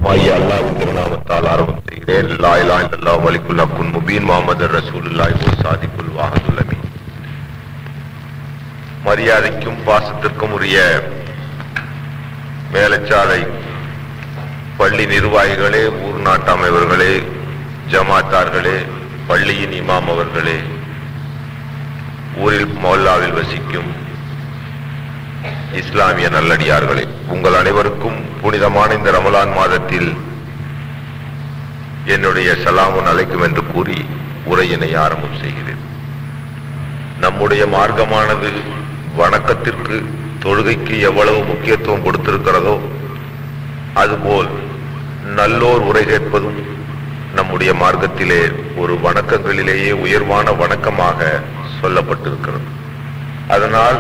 மாய் அல்லாஹ்வின் திருநாமத்தால் ஆரம்பம் செய்கிறேன் லா இலாஹ இல்லல்லாஹ் வலிக்குல் ஹக்குன் முபீன் முஹம்மது ரசூலுல்லாஹி வ சாதிக்குல் வாஹதுல் அமீன் மரியாதைக்கும் பாசத்திற்கும் உரிய மேலச்சாலை பள்ளி நிர்வாகிகளே ஊர் நாட்டு அமைவர்களே ஜமாத்தார்களே பள்ளியின் இமாம் அவர்களே ஊரில் மொல்லாவில் வசிக்கும் இஸ்லாமிய நல்லடியார்களே உங்கள் அனைவருக்கும் புனிதமான இந்த ரமலான் மாதத்தில் என்னுடைய சலாமுன் அழைக்கும் என்று கூறி உரையினை ஆரம்பம் செய்கிறேன் நம்முடைய மார்க்கமானது வணக்கத்திற்கு தொழுகைக்கு எவ்வளவு முக்கியத்துவம் கொடுத்திருக்கிறதோ அதுபோல் நல்லோர் உரை கேட்பதும் நம்முடைய மார்க்கத்திலே ஒரு வணக்கங்களிலேயே உயர்வான வணக்கமாக சொல்லப்பட்டிருக்கிறது அதனால்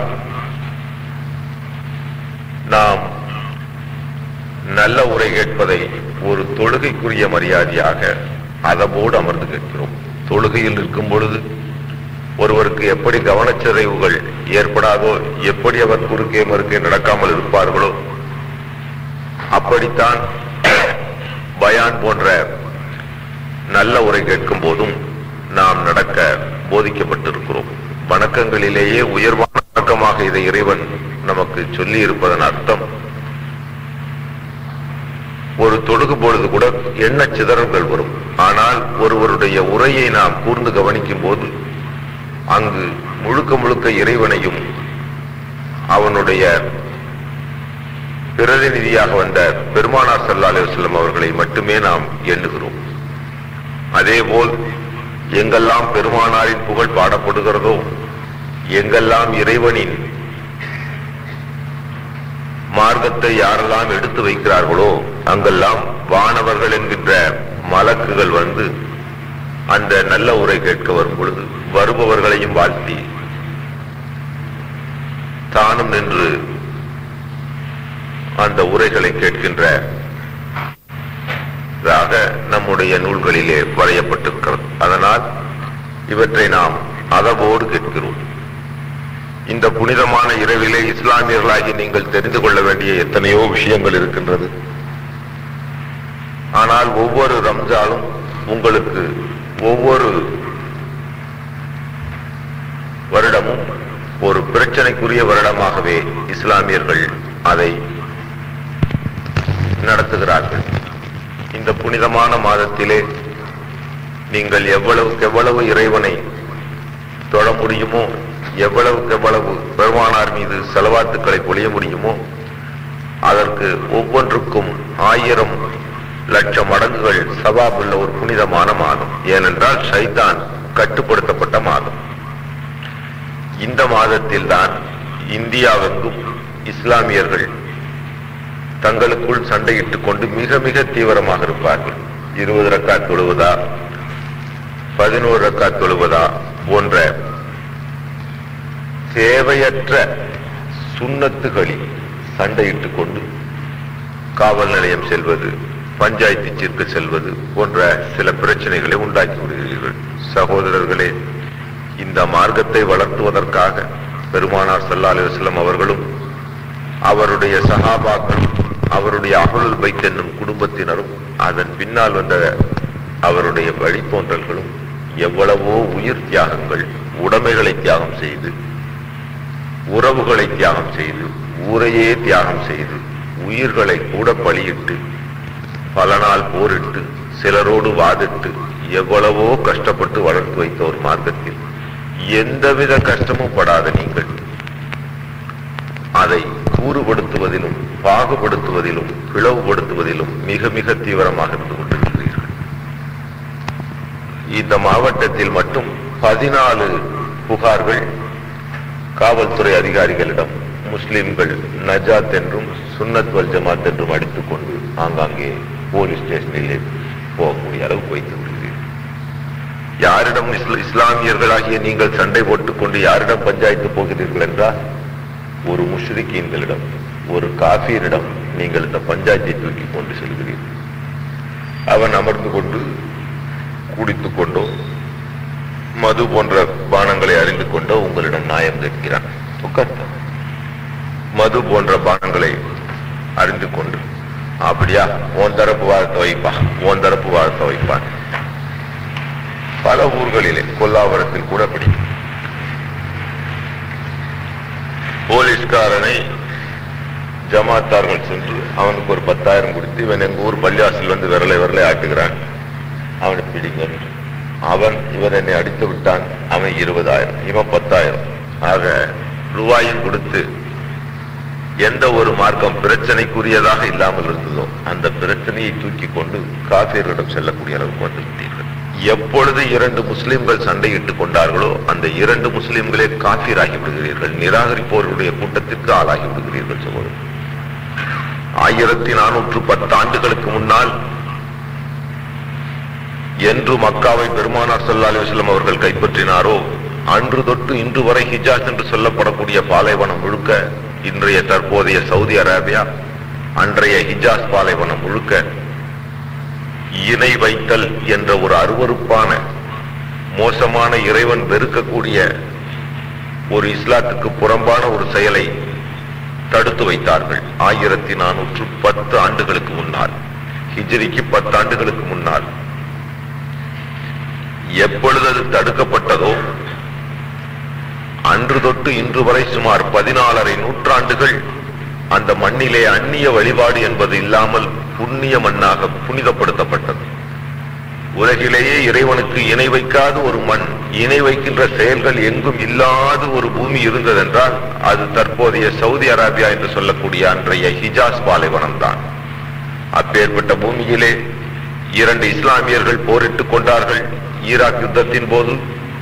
நாம் நல்ல உரை கேட்பதை ஒரு தொழுகைக்குரிய மரியாதையாக அதவோடு அமர்ந்து கேட்கிறோம் தொழுகையில் இருக்கும் பொழுது ஒருவருக்கு எப்படி கவனச்சிதைவுகள் ஏற்படாதோ எப்படி அவர் குறுக்கே மறுக்கே நடக்காமல் இருப்பார்களோ அப்படித்தான் பயான் போன்ற நல்ல உரை கேட்கும் போதும் நாம் நடக்க போதிக்கப்பட்டிருக்கிறோம் வணக்கங்களிலேயே உயர்வான வணக்கமாக இதை இறைவன் நமக்கு சொல்லி இருப்பதன் அர்த்தம் ஒரு தொழுகு பொழுது கூட எண்ண சிதறல்கள் வரும் ஆனால் ஒருவருடைய உரையை நாம் கூர்ந்து கவனிக்கும் போது அங்கு முழுக்க முழுக்க இறைவனையும் அவனுடைய பிரதிநிதியாக வந்த பெருமானார் சல்லா அலுவலம் அவர்களை மட்டுமே நாம் எண்ணுகிறோம் அதேபோல் எங்கெல்லாம் பெருமானாரின் புகழ் பாடப்படுகிறதோ எங்கெல்லாம் இறைவனின் மார்க்கத்தை யாரெல்லாம் எடுத்து வைக்கிறார்களோ அங்கெல்லாம் வானவர்கள் என்கின்ற மலக்குகள் வந்து அந்த நல்ல உரை கேட்க வரும் பொழுது வருபவர்களையும் வாழ்த்தி தானும் நின்று அந்த உரைகளை கேட்கின்ற நம்முடைய நூல்களிலே வரையப்பட்டிருக்கிறது அதனால் இவற்றை நாம் அதவோடு கேட்கிறோம் இந்த புனிதமான இரவிலே இஸ்லாமியர்களாகி நீங்கள் தெரிந்து கொள்ள வேண்டிய எத்தனையோ விஷயங்கள் இருக்கின்றது ஆனால் ஒவ்வொரு ரம்ஜானும் உங்களுக்கு ஒவ்வொரு வருடமும் ஒரு பிரச்சனைக்குரிய வருடமாகவே இஸ்லாமியர்கள் அதை நடத்துகிறார்கள் இந்த புனிதமான மாதத்திலே நீங்கள் எவ்வளவுக்கு எவ்வளவு இறைவனை தொழ முடியுமோ எவ்வளவுக்கு எவ்வளவு பெருமானார் மீது செலவாத்துக்களை பொழிய முடியுமோ அதற்கு ஒவ்வொன்றுக்கும் ஆயிரம் லட்சம் மடங்குகள் சவாபுள்ள ஒரு புனிதமான மாதம் ஏனென்றால் சைத்தான் கட்டுப்படுத்தப்பட்ட மாதம் இந்த மாதத்தில் தான் இந்தியாவெங்கும் இஸ்லாமியர்கள் தங்களுக்குள் சண்டையிட்டுக் கொண்டு மிக மிக தீவிரமாக இருப்பார்கள் இருபது ரக்கா தொழுவதா பதினோரு ரக்கா தொழுவதா போன்ற தேவையற்ற சுண்ணத்துகளில் சண்டையிட்டுக் கொண்டு காவல் நிலையம் செல்வது பஞ்சாயத்திற்கு செல்வது போன்ற சில பிரச்சனைகளை உண்டாக்கி விடுகிறீர்கள் சகோதரர்களே இந்த மார்க்கத்தை வளர்த்துவதற்காக பெருமானார் சல்லா அலுவலம் அவர்களும் அவருடைய சகாபாக்களும் அவருடைய அகலுல் பைத் என்னும் குடும்பத்தினரும் அதன் பின்னால் வந்த அவருடைய வழித்தோன்றல்களும் எவ்வளவோ உயிர் தியாகங்கள் உடைமைகளை தியாகம் செய்து உறவுகளை தியாகம் செய்து ஊரையே தியாகம் செய்து உயிர்களை கூட பலியிட்டு பல நாள் போரிட்டு சிலரோடு வாதிட்டு எவ்வளவோ கஷ்டப்பட்டு வளர்த்து வைத்த ஒரு மார்க்கத்தில் எந்தவித கஷ்டமும் படாத நீங்கள் அதை கூறுபடுத்துவதிலும் பாகுபடுத்துவதிலும் பிளவுபடுத்துவதிலும் மிக மிக தீவிரமாக இருந்து கொண்டிருக்கிறீர்கள் இந்த மாவட்டத்தில் மட்டும் பதினாலு புகார்கள் காவல்துறை அதிகாரிகளிடம் முஸ்லிம்கள் நஜாத் என்றும் சுன்னத் வல் ஜமாத் என்றும் அடித்துக் கொண்டு ஆங்காங்கே போலீஸ் ஸ்டேஷனிலே போகக்கூடிய அளவுக்கு வைத்து விடுகிறீர்கள் யாரிடம் இஸ்லாமியர்களாகிய நீங்கள் சண்டை போட்டுக் கொண்டு யாரிடம் பஞ்சாயத்து போகிறீர்கள் என்றால் ஒரு முஷ்ரிக்கீன்களிடம் ஒரு காஃபியரிடம் நீங்கள் இந்த பஞ்சாயத்தை தூக்கி கொண்டு செல்கிறீர்கள் அவன் அமர்ந்து கொண்டு குடித்துக் கொண்டோ மது போன்ற பானங்களை அறிந்து கொண்டோ உங்களிடம் நியாயம் கேட்கிறான் உட்கார்ந்த மது போன்ற பானங்களை அறிந்து கொண்டு அப்படியா உன் தரப்பு வாழ்த்த வைப்பா உன் தரப்பு வாழ்த்த வைப்பான் பல ஊர்களிலே கொல்லாபுரத்தில் கூட அப்படி போலீஸ்காரனை ஜமாத்தார்கள் சென்று அவனுக்கு ஒரு பத்தாயிரம் கொடுத்து இவன் எங்க ஊர் பள்ளியாசில் வந்து விரலை விரலை ஆட்டுகிறான் அவனை பிடிங்க அவன் இவன் என்னை அடித்து விட்டான் அவன் இருபதாயிரம் இவன் பத்தாயிரம் ஆக ரூபாயும் கொடுத்து எந்த ஒரு மார்க்கம் பிரச்சனைக்குரியதாக இல்லாமல் இருந்ததோ அந்த பிரச்சனையை தூக்கி கொண்டு காபியர்களிடம் செல்லக்கூடிய அளவுக்கு வந்து விட்டீர்கள் எப்பொழுது இரண்டு முஸ்லிம்கள் சண்டையிட்டுக் கொண்டார்களோ அந்த இரண்டு முஸ்லிம்களே காஃபிராகி விடுகிறீர்கள் நிராகரிப்பவர்களுடைய கூட்டத்திற்கு ஆளாகி விடுகிறீர்கள் சகோதரர் ஆயிரத்தி நானூற்று பத்து ஆண்டுகளுக்கு முன்னால் என்று மக்காவை பெருமானார் ஸல்லல்லாஹு அலைஹி வஸல்லம் அவர்கள் கைப்பற்றினாரோ அன்று தொட்டு இன்று வரை ஹிஜாஸ் என்று சொல்லப்படக்கூடிய பாலைவனம் முழுக்க இன்றைய தற்போதைய சவுதி அரேபியா அன்றைய ஹிஜாஸ் பாலைவனம் முழுக்க இணை வைத்தல் என்ற ஒரு அருவருப்பான மோசமான இறைவன் வெறுக்கக்கூடிய ஒரு இஸ்லாத்துக்கு புறம்பான ஒரு செயலை தடுத்து வைத்தார்கள் ஆயிரத்தி நானூற்று பத்து ஆண்டுகளுக்கு முன்னால் ஹிஜ்ரிக்கு பத்து ஆண்டுகளுக்கு முன்னால் எப்பொழுது அது தடுக்கப்பட்டதோ அன்று தொட்டு இன்று வரை சுமார் பதினாலரை நூற்றாண்டுகள் அந்த மண்ணிலே அந்நிய வழிபாடு என்பது இல்லாமல் புண்ணிய மண்ணாக புனிதப்படுத்தப்பட்டது உலகிலேயே இறைவனுக்கு இணை வைக்காத ஒரு மண் இணை வைக்கின்ற செயல்கள் எங்கும் இல்லாத ஒரு பூமி இருந்ததென்றால் அது தற்போதைய சவுதி அரேபியா என்று சொல்லக்கூடிய அன்றைய ஹிஜாஸ் பாலைவனம் தான் அப்பேற்பட்ட பூமியிலே இரண்டு இஸ்லாமியர்கள் போரிட்டுக் கொண்டார்கள் ஈராக் யுத்தத்தின் போது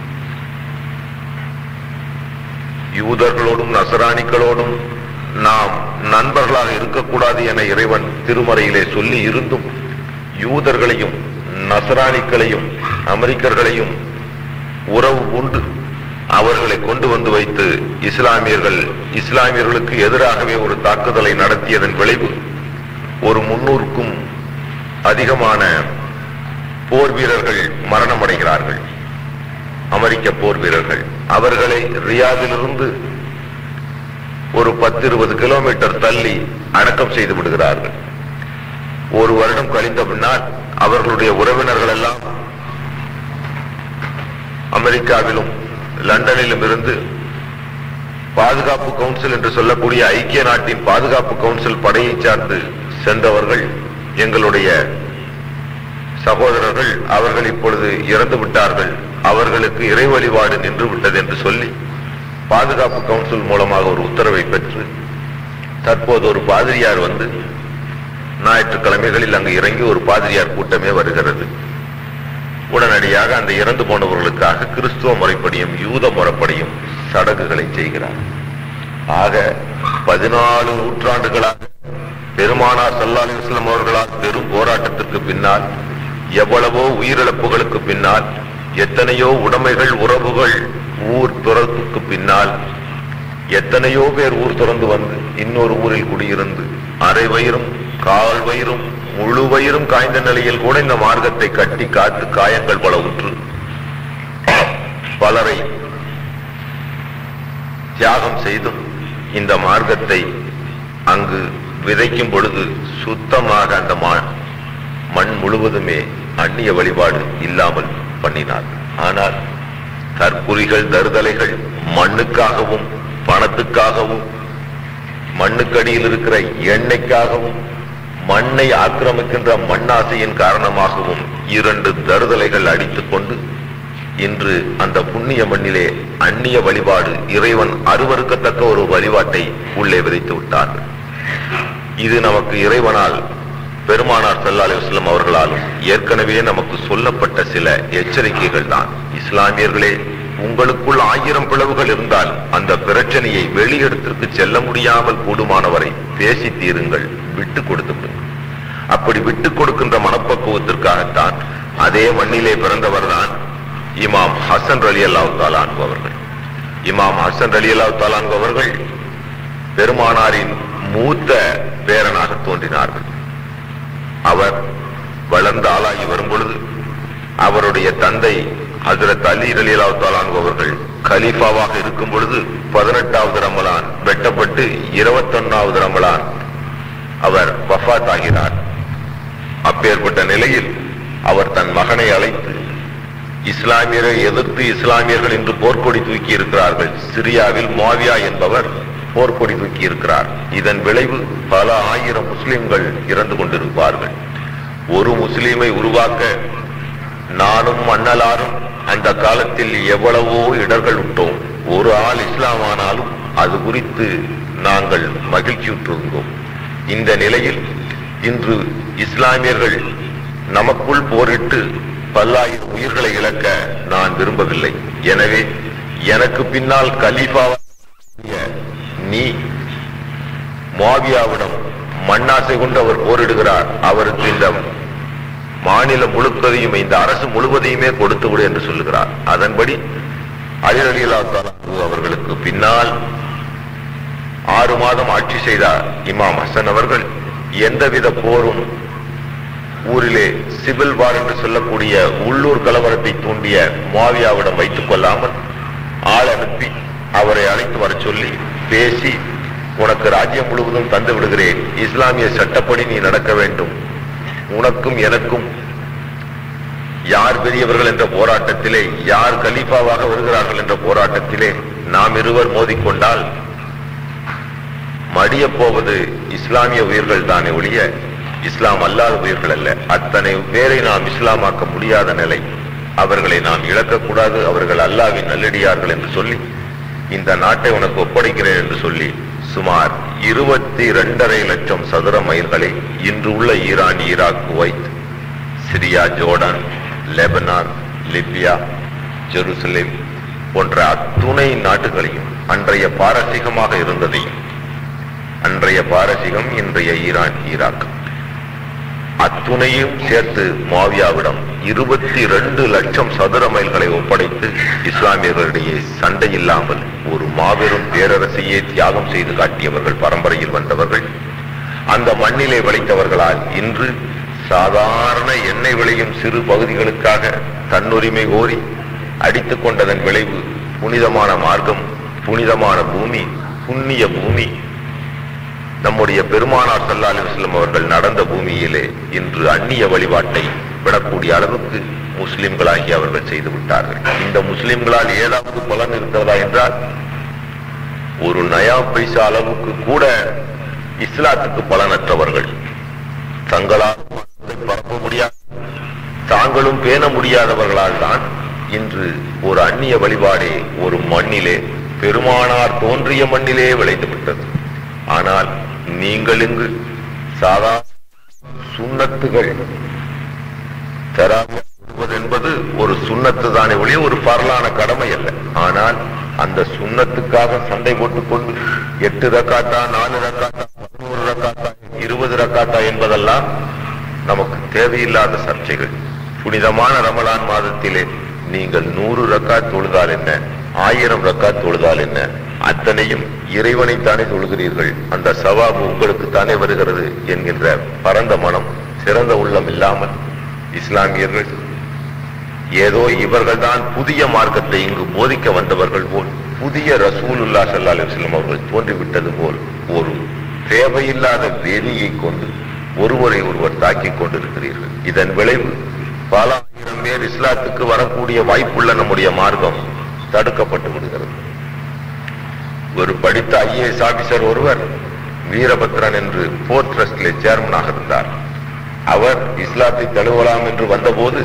யூதர்களோடும் நசராணிகளோடும் நாம் நண்பர்களாக இருக்கக்கூடாது என இறைவன் திருமறையிலே சொல்லி இருந்தும் யூதர்களையும் நசராணிகளையும் அமெரிக்கர்களையும் உறவு உண்டு அவர்களை கொண்டு வந்து வைத்து இஸ்லாமியர்கள் இஸ்லாமியர்களுக்கு எதிராகவே ஒரு தாக்குதலை நடத்தியதன் விளைவு ஒரு முன்னூறுக்கும் அதிகமான போர் வீரர்கள் மரணமடைகிறார்கள் அமெரிக்க போர் வீரர்கள் அவர்களை ரியாதிலிருந்து ஒரு பத்து இருபது கிலோமீட்டர் தள்ளி அடக்கம் செய்து விடுகிறார்கள் ஒரு வருடம் கழிந்த பின்னால் அவர்களுடைய உறவினர்கள் எல்லாம் அமெரிக்காவிலும் லண்டனிலும் இருந்து பாதுகாப்பு கவுன்சில் என்று சொல்லக்கூடிய ஐக்கிய நாட்டின் பாதுகாப்பு கவுன்சில் படையை சார்ந்து சென்றவர்கள் எங்களுடைய சகோதரர்கள் அவர்கள் இப்பொழுது இறந்து விட்டார்கள் அவர்களுக்கு இறை வழிபாடு நின்று விட்டது என்று சொல்லி பாதுகாப்பு கவுன்சில் மூலமாக ஒரு உத்தரவை பெற்று தற்போது ஒரு பாதிரியார் வந்து ஞாயிற்றுக்கிழமைகளில் அங்கு இறங்கி ஒரு பாதிரியார் கூட்டமே வருகிறது உடனடியாக அந்த இறந்து போனவர்களுக்காக கிறிஸ்துவ முறைப்படியும் யூத முறைப்படியும் சடங்குகளை செய்கிறார் ஆக பதினாலு நூற்றாண்டுகளாக பெருமானார் ஸல்லல்லாஹு அலைஹி வஸல்லம் அவர்களால் பெரும் போராட்டத்திற்கு பின்னால் எவ்வளவோ உயிரிழப்புகளுக்கு பின்னால் எத்தனையோ உடைமைகள் உறவுகள் ஊர் துறத்துக்கு பின்னால் எத்தனையோ பேர் ஊர் துறந்து வந்து இன்னொரு ஊரில் குடியிருந்து அரை வயிறும் கால் வயிறும் முழு வயிறும் காய்ந்த நிலையில் கூட இந்த மார்க்கத்தை கட்டி காத்து காயங்கள் பல உற்று பலரை தியாகம் செய்தும் இந்த மார்க்கத்தை அங்கு விதைக்கும் பொழுது சுத்தமாக அந்த மா- மண் முழுவதுமே அந்நிய வழிபாடு இல்லாமல் பண்ணினார் ஆனால் தற்குறிகள் தருதலைகள் மண்ணுக்காகவும் பணத்துக்காகவும் மண்ணுக்கடியில் இருக்கிற எண்ணெய்க்காகவும் மண்ணை ஆக்கிரமிக்கின்ற மண்ணாசையின் காரணமாகவும் இரண்டு தருதலைகள் அடித்துக் கொண்டு இன்று அந்த புண்ணிய மண்ணிலே அந்நிய வழிபாடு இறைவன் அருவருக்கத்தக்க ஒரு வழிபாட்டை உள்ளே விதைத்து விட்டார்கள் இது நமக்கு இறைவனால் பெருமானார் ஸல்லல்லாஹு அலைஹி வஸல்லம் அவர்களாலும் ஏற்கனவே நமக்கு சொல்லப்பட்ட சில எச்சரிக்கைகள் தான் இஸ்லாமியர்களே உங்களுக்குள் ஆயிரம் பிளவுகள் இருந்தால் அந்த பிரச்சனையை வெளியிடத்திற்கு செல்ல முடியாமல் கூடுமானவரை பேசி தீருங்கள் விட்டு கொடுத்து விடுங்கள் அப்படி விட்டு கொடுக்கின்ற மனப்பக்குவத்திற்காகத்தான் அதே மண்ணிலே பிறந்தவர்தான் இமாம் ஹசன் அலி அல்லாஹ் அவர்கள் இமாம் ஹசன் அலி அல்லாஹ் அவர்கள் பெருமானாரின் மூத்த பேரனாக தோன்றினார்கள் அவர் வளர்ந்த ஆளாகி வரும் பொழுது அவருடைய தந்தை ஹஜரத் அலி ரலியல்லாஹு தஆலா அன்ஹு அவர்கள் கலீஃபாவாக இருக்கும் பொழுது பதினெட்டாவது ரமலான் வெட்டப்பட்டு இருபத்தொன்னாவது ரமலான் அவர் வஃபாத் ஆகிறார் அப்பேற்பட்ட நிலையில் அவர் தன் மகனை அழைத்து இஸ்லாமியரை எதிர்த்து இஸ்லாமியர்கள் இன்று போர்க்கொடி தூக்கி இருக்கிறார்கள் சிரியாவில் மாவியா என்பவர் போர்க்கொடி தூக்கி இருக்கிறார் இதன் விளைவு பல ஆயிரம் முஸ்லிம்கள் இறந்து கொண்டிருப்பார்கள் ஒரு முஸ்லிமை உருவாக்க நானும் அண்ணலாரும் அந்த காலத்தில் எவ்வளவோ இடர்கள் விட்டோம் ஒரு ஆள் இஸ்லாம் ஆனாலும் அது குறித்து நாங்கள் மகிழ்ச்சியுற்றிருந்தோம் இந்த நிலையில் இன்று இஸ்லாமியர்கள் நமக்குள் போரிட்டு பல்லாயிரம் உயிர்களை இழக்க நான் விரும்பவில்லை எனவே எனக்கு பின்னால் கலீஃபா நீ மாவியாவிடம் மண்ணாசை கொண்டு அவர் போரிடுகிறார் அவருக்கு இந்த மாநிலம் முழுக்கதையும் இந்த அரசு முழுவதையுமே கொடுத்து விடு என்று சொல்லுகிறார் அதன்படி அலிரலியலா அவர்களுக்கு பின்னால் ஆறு மாதம் ஆட்சி செய்தார் இமாம் ஹசன் அவர்கள் எந்தவித போரும் ஊரிலே சிவில் வார் என்று சொல்லக்கூடிய உள்ளூர் கலவரத்தை தூண்டிய மாவியாவிடம் வைத்துக் கொள்ளாமல் ஆள் அனுப்பி அவரை அழைத்து வர சொல்லி பேசி உனக்கு ராஜ்யம் முழுவதும் தந்து விடுகிறேன் இஸ்லாமிய சட்டப்படி நீ நடக்க வேண்டும் உனக்கும் எனக்கும் யார் பெரியவர்கள் என்ற போராட்டத்திலே யார் கலீஃபாவாக வருகிறார்கள் என்ற போராட்டத்திலே நாம் இருவர் மோதிக்கொண்டால் மடிய போவது இஸ்லாமிய உயிர்கள் தானே ஒழிய இஸ்லாம் அல்லாத உயிர்கள் அல்ல அத்தனை பேரை நாம் இஸ்லாமாக்க முடியாத நிலை அவர்களை நாம் இழக்கக்கூடாது அவர்கள் அல்லாவின் நல்லடியார்கள் என்று சொல்லி இந்த நாட்டை உனக்கு ஒப்படைக்கிறேன் என்று சொல்லி சுமார் இருபத்தி இரண்டரை லட்சம் சதுர மைல்களை இன்று உள்ள Iran Iraq Kuwait Syria Jordan Lebanon Libya Jerusalem போன்ற அத்துணை நாட்டுகளையும் அன்றைய பாரசீகமாக இருந்ததையும் அன்றைய பாரசீகம் இன்றைய ஈரான் ஈராக் அத்துணையும் சேர்த்து மாவியாவிடம் இருபத்தி ரெண்டு லட்சம் சதுர மைல்களை ஒப்படைத்து இஸ்லாமியர்களிடையே சண்டை இல்லாமல் ஒரு மாபெரும் பேரரசையே தியாகம் செய்து காட்டியவர்கள் பரம்பரையில் வந்தவர்கள் அந்த மண்ணிலே விளைத்தவர்களால் இன்று சாதாரண எண்ணெய் விளையும் சிறு பகுதிகளுக்காக தன்னுரிமை கோரி அடித்துக் கொண்டதன் விளைவு புனிதமான மார்க்கம் புனிதமான பூமி புண்ணிய பூமி நம்முடைய பெருமானார் சல்லா அலிஸ்லம் அவர்கள் நடந்த பூமியிலே இன்று அந்நிய வழிபாட்டை விடக்கூடிய அளவுக்கு முஸ்லிம்களாகி அவர்கள் செய்து விட்டார்கள் இந்த முஸ்லிம்களால் ஏதாவது பலன் இருக்கிறதா என்றால் ஒரு நயா பைசா அளவுக்கு கூட இஸ்லாத்துக்கு பலனற்றவர்கள் தங்களால் பரப்ப முடியாது தாங்களும் பேண முடியாதவர்களால் தான் இன்று ஒரு அந்நிய வழிபாடே ஒரு மண்ணிலே பெருமானார் தோன்றிய மண்ணிலே விளைந்து விட்டது ஆனால் நீங்கள் இங்கு சாதா சுண்ணத்துகள் தராவியா சொல்வது என்பது ஒரு சுண்ணத்து தானே ஒழிய ஒரு பரலான கடமை அல்ல ஆனால் அந்த சுண்ணத்துக்காக சண்டை போட்டுக்கொண்டு எட்டு ரக்காத்தா நாலு ரக்காத்தா பதினோரு ரக்காத்தா இருபது ரக்காத்தா என்பதெல்லாம் நமக்கு தேவையில்லாத சர்ச்சைகள் புனிதமான ரமலான் மாதத்திலே நீங்கள் நூறு ரக்காத் தொழுதால் என்ன ஆயிரம் ரக்காத் தொழுதால் என்ன அத்தனையும் இறைவனைத்தானே தொழுகிறீர்கள் அந்த சவாபு உங்களுக்கு தானே வருகிறது என்கின்ற பரந்த மனம் சிறந்த உள்ளம் இல்லாமல் இஸ்லாமியர்கள் ஏதோ இவர்கள் தான் புதிய மார்க்கத்தை இங்கு போதிக்க வந்தவர்கள் போல் புதிய ரசூலுல்லா சல்லா அலிஸ்லாம் அவர்கள் தோன்றிவிட்டது போல் ஒரு தேவையில்லாத வேதியை கொண்டு ஒருவரை ஒருவர் தாக்கிக் கொண்டிருக்கிறீர்கள் இதன் விளைவு பல ஆயிரம் பேர் இஸ்லாத்துக்கு வரக்கூடிய வாய்ப்புள்ள நம்முடைய மார்க்கம் தடுக்கப்பட்டு விடுகிறது ஒரு படித்த ஐஏஎஸ் ஆபீசர் ஒருவர் வீரபத்ரன் என்று போர்ட் ட்ரஸ்டிலே சேர்மனாக இருந்தார் அவர் இஸ்லாத்தை தழுவலாம் என்று வந்தபோது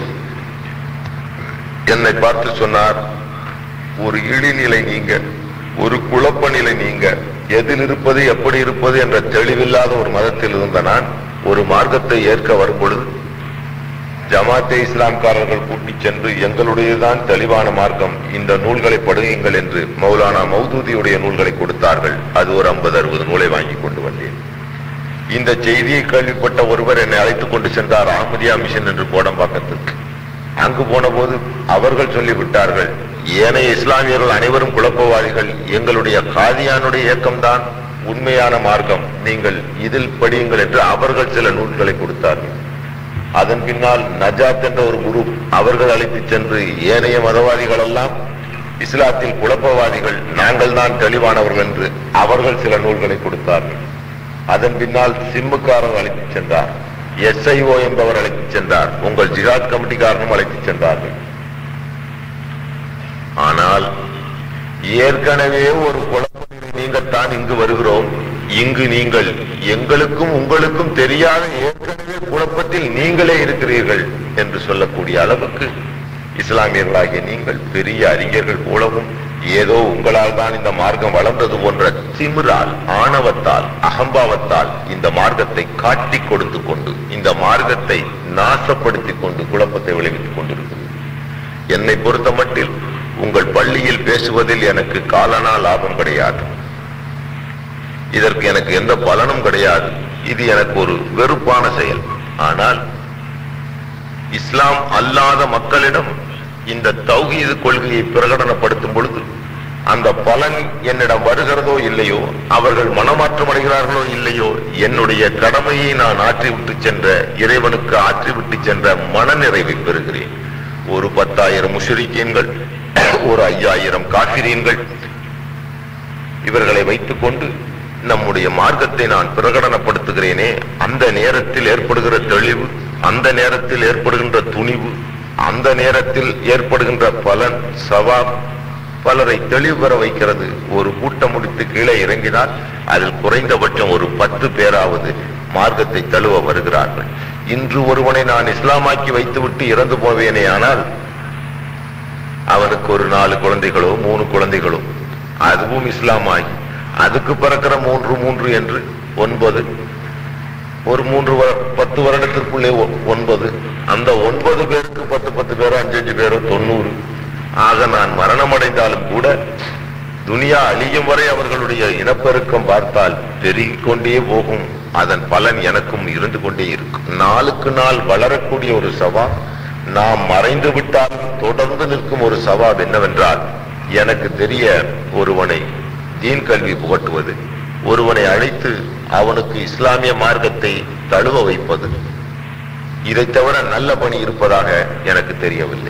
என்னை பார்த்து சொன்னார் ஒரு இழிநிலை நீங்க ஒரு குழப்ப நிலை நீங்க எதில் இருப்பது எப்படி இருப்பது என்ற தெளிவில்லாத ஒரு மதத்தில் இருந்த நான் ஒரு மார்க்கத்தை ஏற்க வரும்பொழுது ஜமாத்தே இஸ்லாம்காரர்கள் கூட்டிச் சென்று எங்களுடையதுதான் தெளிவான மார்க்கம் இந்த நூல்களை படுகுங்கள் என்று மௌலானா மௌதூதியுடைய நூல்களை கொடுத்தார்கள் அது ஒரு ஐம்பது அறுபது நூலை வாங்கி கொண்டு வந்தேன் இந்த செய்தியை கேள்விப்பட்ட ஒருவர் என்னை அழைத்துக் கொண்டு சென்றார் அகமதியா மிஷன் என்று கோடம்பாக்கத்துக்கு அங்கு போன போது அவர்கள் சொல்லிவிட்டார்கள் ஏனைய இஸ்லாமியர்கள் அனைவரும் குழப்பவாதிகள் எங்களுடைய காதியானுடைய இயக்கம்தான் உண்மையான மார்க்கம் நீங்கள் இதில் படியுங்கள் என்று அவர்கள் சில நூல்களை கொடுத்தார்கள் அதன் பின்னால் நஜாத் என்ற ஒரு குரு அவர்கள் அழைத்துச் சென்று ஏனைய மதவாதிகள் எல்லாம் இஸ்லாத்தில் குழப்பவாதிகள் நாங்கள் தான் தெளிவானவர்கள் என்று அவர்கள் சில நூல்களை கொடுத்தார்கள் அதன் பின்னால் சிம்முக்காரர் அழைத்துச் சென்றார் எஸ்ஐஓ என்பவர் அழைத்துச் சென்றார் உங்கள் ஜிஹாத் கமிட்டிக்காரனும் அழைத்துச் சென்றார்கள் ஆனால் ஏற்கனவே ஒரு குழப்பத்தில் நீங்கத்தான் இங்கு வருகிறோம் இங்கு நீங்கள் எங்களுக்கும் உங்களுக்கும் தெரியாத ஏற்கனவே குழப்பத்தில் நீங்களே இருக்கிறீர்கள் என்று சொல்லக்கூடிய அளவுக்கு இஸ்லாமியர்களாகிய நீங்கள் பெரிய அறிஞர்கள் போலவும் ஏதோ உங்களால் தான் இந்த மார்க்கம் வளர்ந்தது போன்ற திமிரால் ஆணவத்தால் அகம்பாவத்தால் இந்த மார்க்கத்தை காட்டி கொடுத்து கொண்டு இந்த மார்க்கத்தை நாசப்படுத்திக் கொண்டு குழப்பத்தை விளைவித்துக் கொண்டிருக்கிறது என்னை பொறுத்த மட்டில் உங்கள் பள்ளியில் பேசுவதில் எனக்கு காலனா லாபம் கிடையாது இதற்கு எனக்கு எந்த பலனும் கிடையாது இது எனக்கு ஒரு வெறுப்பான செயல் ஆனால் இஸ்லாம் அல்லாத மக்களிடம் இந்த தௌஹீது கொள்கையை பிரகடனப்படுத்தும் பொழுது அந்த பலன் என்னிடம் வருகிறதோ இல்லையோ அவர்கள் மனமாற்றம் அடைகிறார்களோ இல்லையோ என்னுடைய கடமையை நான் ஆற்றிவிட்டு சென்ற இறைவனுக்கு ஆற்றிவிட்டு சென்ற மனநிறைவை பெறுகிறேன் ஒரு பத்தாயிரம் முஷரிக்கீன்கள் ஒரு ஐயாயிரம் காபிரீன்கள் இவர்களை வைத்துக் கொண்டு நம்முடைய மார்க்கத்தை நான் பிரகடனப்படுத்துகிறேனே அந்த நேரத்தில் ஏற்படுகிற தெளிவு அந்த நேரத்தில் ஏற்படுகின்ற துணிவு அந்த நேரத்தில் ஏற்படுகின்ற பலன் சவாப் பலரை தெளிவு பெற வைக்கிறது ஒரு கூட்டம் முடித்து கீழே இறங்கினால் அதில் குறைந்தபட்சம் ஒரு பத்து பேராவது மார்க்கத்தை தழுவ வருகிறார்கள் இன்று ஒருவனை நான் இஸ்லாமாக்கி வைத்துவிட்டு இறந்து போவேனே ஆனால் அவனுக்கு ஒரு நாலு குழந்தைகளோ மூணு குழந்தைகளோ அதுவும் இஸ்லாமாகி அதுக்கு பிறக்கிற மூன்று மூன்று என்று ஒன்பது ஒரு மூன்று வ- பத்து வருடத்திற்குள்ளே ஒ- ஒன்பது அந்த ஒன்பது பேருக்கு பத்து பத்து பேரோ அஞ்சு அஞ்சு பேரோ தொண்ணூறு ஆக நான் மரணம் அடைந்தாலும் கூட துனியா அழியும் வரை அவர்களுடைய இனப்பெருக்கம் பார்த்தால் பெருகிக் கொண்டே போகும் அதன் பலன் எனக்கும் இருந்து கொண்டே இருக்கும் நாளுக்கு நாள் வளரக்கூடிய ஒரு சவால் நாம் மறைந்து விட்டால் தொடர்ந்து நிற்கும் ஒரு சவால் என்னவென்றால் எனக்கு தெரிய ஒருவனை தீன் கல்வி புகட்டுவது ஒருவனை அழைத்து அவனுக்கு இஸ்லாமிய மார்க்கத்தை தழுவ வைப்பது இதை தவிர நல்ல பணி இருப்பதாக எனக்கு தெரியவில்லை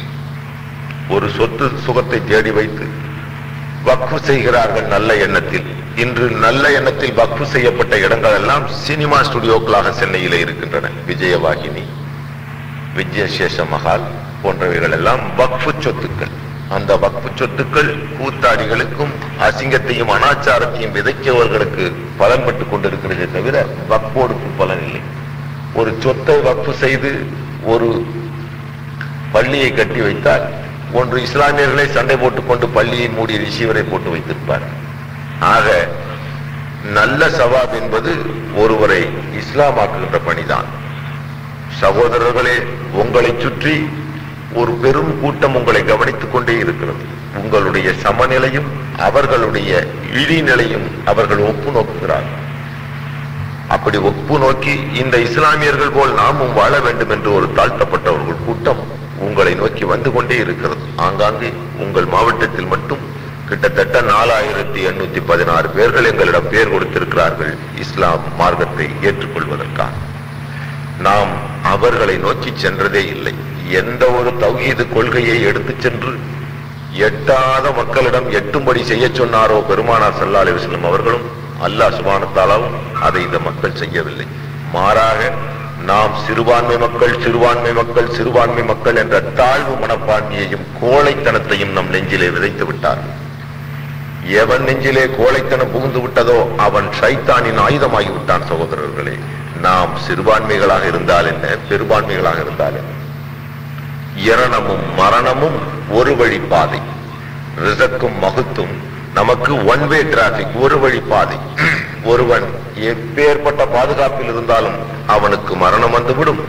ஒரு சொத்து சுகத்தை தேடி வைத்து வக்ஃபு செய்கிறார்கள் நல்ல எண்ணத்தில் இன்று நல்ல எண்ணத்தில் வக்ஃபு செய்யப்பட்ட இடங்கள் எல்லாம் சினிமா ஸ்டுடியோக்களாக சென்னையிலே இருக்கின்றன விஜயவாகினி விஜயசேஷ மகால் போன்றவைகள் எல்லாம் வக்ஃபு சொத்துக்கள் அந்த வக்ஃபு சொத்துக்கள் கூத்தாடிகளுக்கும் அசிங்கத்தையும் அனாச்சாரத்தையும் விதைக்கவர்களுக்கு பலன் பட்டுக் கொண்டிருக்கிறதே தவிர வக்ஃபோடுக்கு பலன் இல்லை ஒரு சொத்தை வக்ஃபு செய்து ஒரு பள்ளியை கட்டி வைத்தால் ஒன்று இஸ்லாமியர்களை சண்டை போட்டுக்கொண்டு பள்ளியை மூடி ரிசீவரை போட்டு வைத்திருப்பார் ஆக நல்ல சவாப் என்பது ஒருவரை இஸ்லாமாக்குகின்ற பணிதான் சகோதரர்களே உங்களை சுற்றி ஒரு பெரும் கூட்டம் உங்களை கவனித்துக் கொண்டே இருக்கிறது உங்களுடைய சமநிலையும் அவர்களுடைய இழிநிலையும் அவர்கள் ஒப்பு நோக்குகிறார்கள் அப்படி ஒப்பு நோக்கி இந்த இஸ்லாமியர்கள் போல் நாமும் வாழ வேண்டும் என்று ஒரு தாழ்த்தப்பட்டவர்கள் கூட்டம் உங்களை நோக்கி வந்து கொண்டே இருக்கிறது ஆங்காங்கே உங்கள் மாவட்டத்தில் மட்டும் கிட்டத்தட்ட நாலாயிரத்தி எண்ணூத்தி பதினாறு பேர்கள் எங்களிடம் பேர் கொடுத்திருக்கிறார்கள் இஸ்லாம் மார்க்கத்தை ஏற்றுக்கொள்வதற்காக நாம் அவர்களை நோக்கி சென்றதே இல்லை எந்த ஒரு தௌஹீது கொள்கையை எடுத்துச் சென்று எட்டாத மக்களிடம் எட்டும்படி செய்ய சொன்னாரோ பெருமானார் ஸல்லல்லாஹு அலைஹி வஸல்லம் அவர்களும் அல்லாஹ் சுபானத்தாலாவும் அதை இந்த மக்கள் செய்யவில்லை மாறாக நாம் சிறுபான்மை மக்கள் சிறுபான்மை மக்கள் சிறுபான்மை மக்கள் என்ற தாழ்வு மனப்பான்மையையும் கோழைத்தனத்தையும் நம் நெஞ்சிலே விதைத்து விட்டார்கள் எவன் நெஞ்சிலே கோழைத்தனம் புகுந்து விட்டதோ அவன் சைத்தானின் ஆயுதமாகி விட்டான் சகோதரர்களே நாம் சிறுபான்மைகளாக இருந்தால் என்ன பெரும்பான்மைகளாக இருந்தால் என்ன இரணமும் மரணமும் ஒரு வழி பாதை ரிசக்கும் மகுத்தும் நமக்கு ஒன் வே டிராபிக் ஒரு வழி பாதை ஒருவன் எப்பேற்பட்ட பாதுகாப்பில் இருந்தாலும் அவனுக்கு மரணம் வந்துவிடும்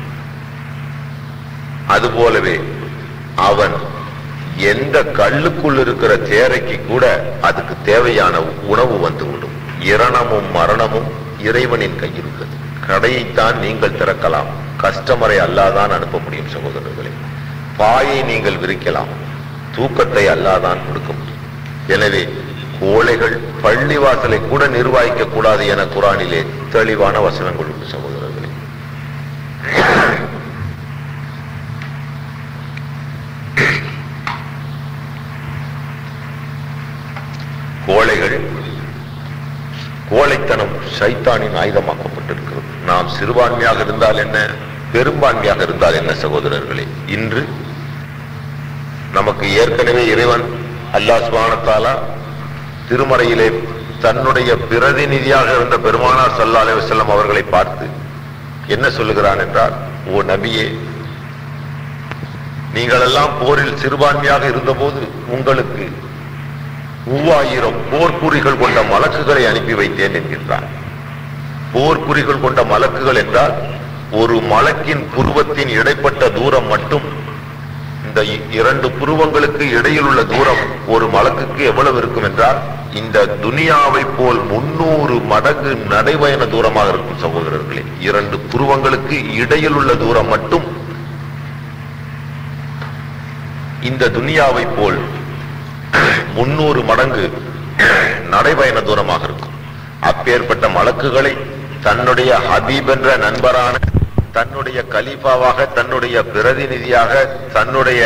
அதுபோலவே அவன் எந்த கல்லுக்குள் இருக்கிற தேரைக்கு கூட அதுக்கு தேவையான உணவு வந்துவிடும் இரணமும் மரணமும் இறைவனின் கையில் உள்ளது கடையைத்தான் நீங்கள் திறக்கலாம் கஸ்டமரை அல்லாதான் அனுப்ப முடியும் சகோதரர்களே பாயை நீங்கள் விரிக்கலாம் தூக்கத்தை அல்லாதான் கொடுக்க முடியும் எனவே கோழைகள் பள்ளி வாசலை கூட நிர்வகிக்க கூடாது என குரானிலே தெளிவான வசனங்கள் உண்டு சகோதரர்களே கோழைகள் கோழைத்தனம் சைத்தானின் ஆயுதமாக்கப்பட்டிருக்கிறது நாம் சிறுபான்மையாக இருந்தால் என்ன பெரும்பான்மையாக இருந்தால் என்ன சகோதரர்களே இன்று நமக்கு ஏற்கனவே இறைவன் அல்லாஹ் சுபானத்தாலா திருமறையிலே தன்னுடைய பிரதிநிதியாக இருந்த பெருமானார் சல்லா அலைஹி வஸல்லம் அவர்களை பார்த்து என்ன சொல்லுகிறான் என்றால் ஓ நபியே நீங்கள் எல்லாம் போரில் சிறுபான்மையாக இருந்தபோது உங்களுக்கு மூவாயிரம் போர்க்குறிகள் கொண்ட மலக்குகளை அனுப்பி வைத்தேன் என்கின்றான் போர்க்குறிகள் கொண்ட மலக்குகள் என்றால் ஒரு மலக்கின் புருவத்தின் இடைப்பட்ட தூரம் மட்டும் இந்த இ- இரண்டு புருவங்களுக்கு இடையில் உள்ள தூரம் ஒரு மலக்குக்கு எவ்வளவு இருக்கும் என்றால் இந்த துனியாவை போல் முன்னூறு மடங்கு நடைபயண தூரமாக இருக்கும் சகோதரர்களே இரண்டு புருவங்களுக்கு இடையில் உள்ள தூரம் மட்டும் இந்த துனியாவை போல் முன்னூறு மடங்கு நடைபயண தூரமாக இருக்கும் அப்பேற்பட்ட மலக்குகளை தன்னுடைய ஹபீப் என்ற நண்பரான தன்னுடைய கலீஃபாவாக தன்னுடைய பிரதிநிதியாக தன்னுடைய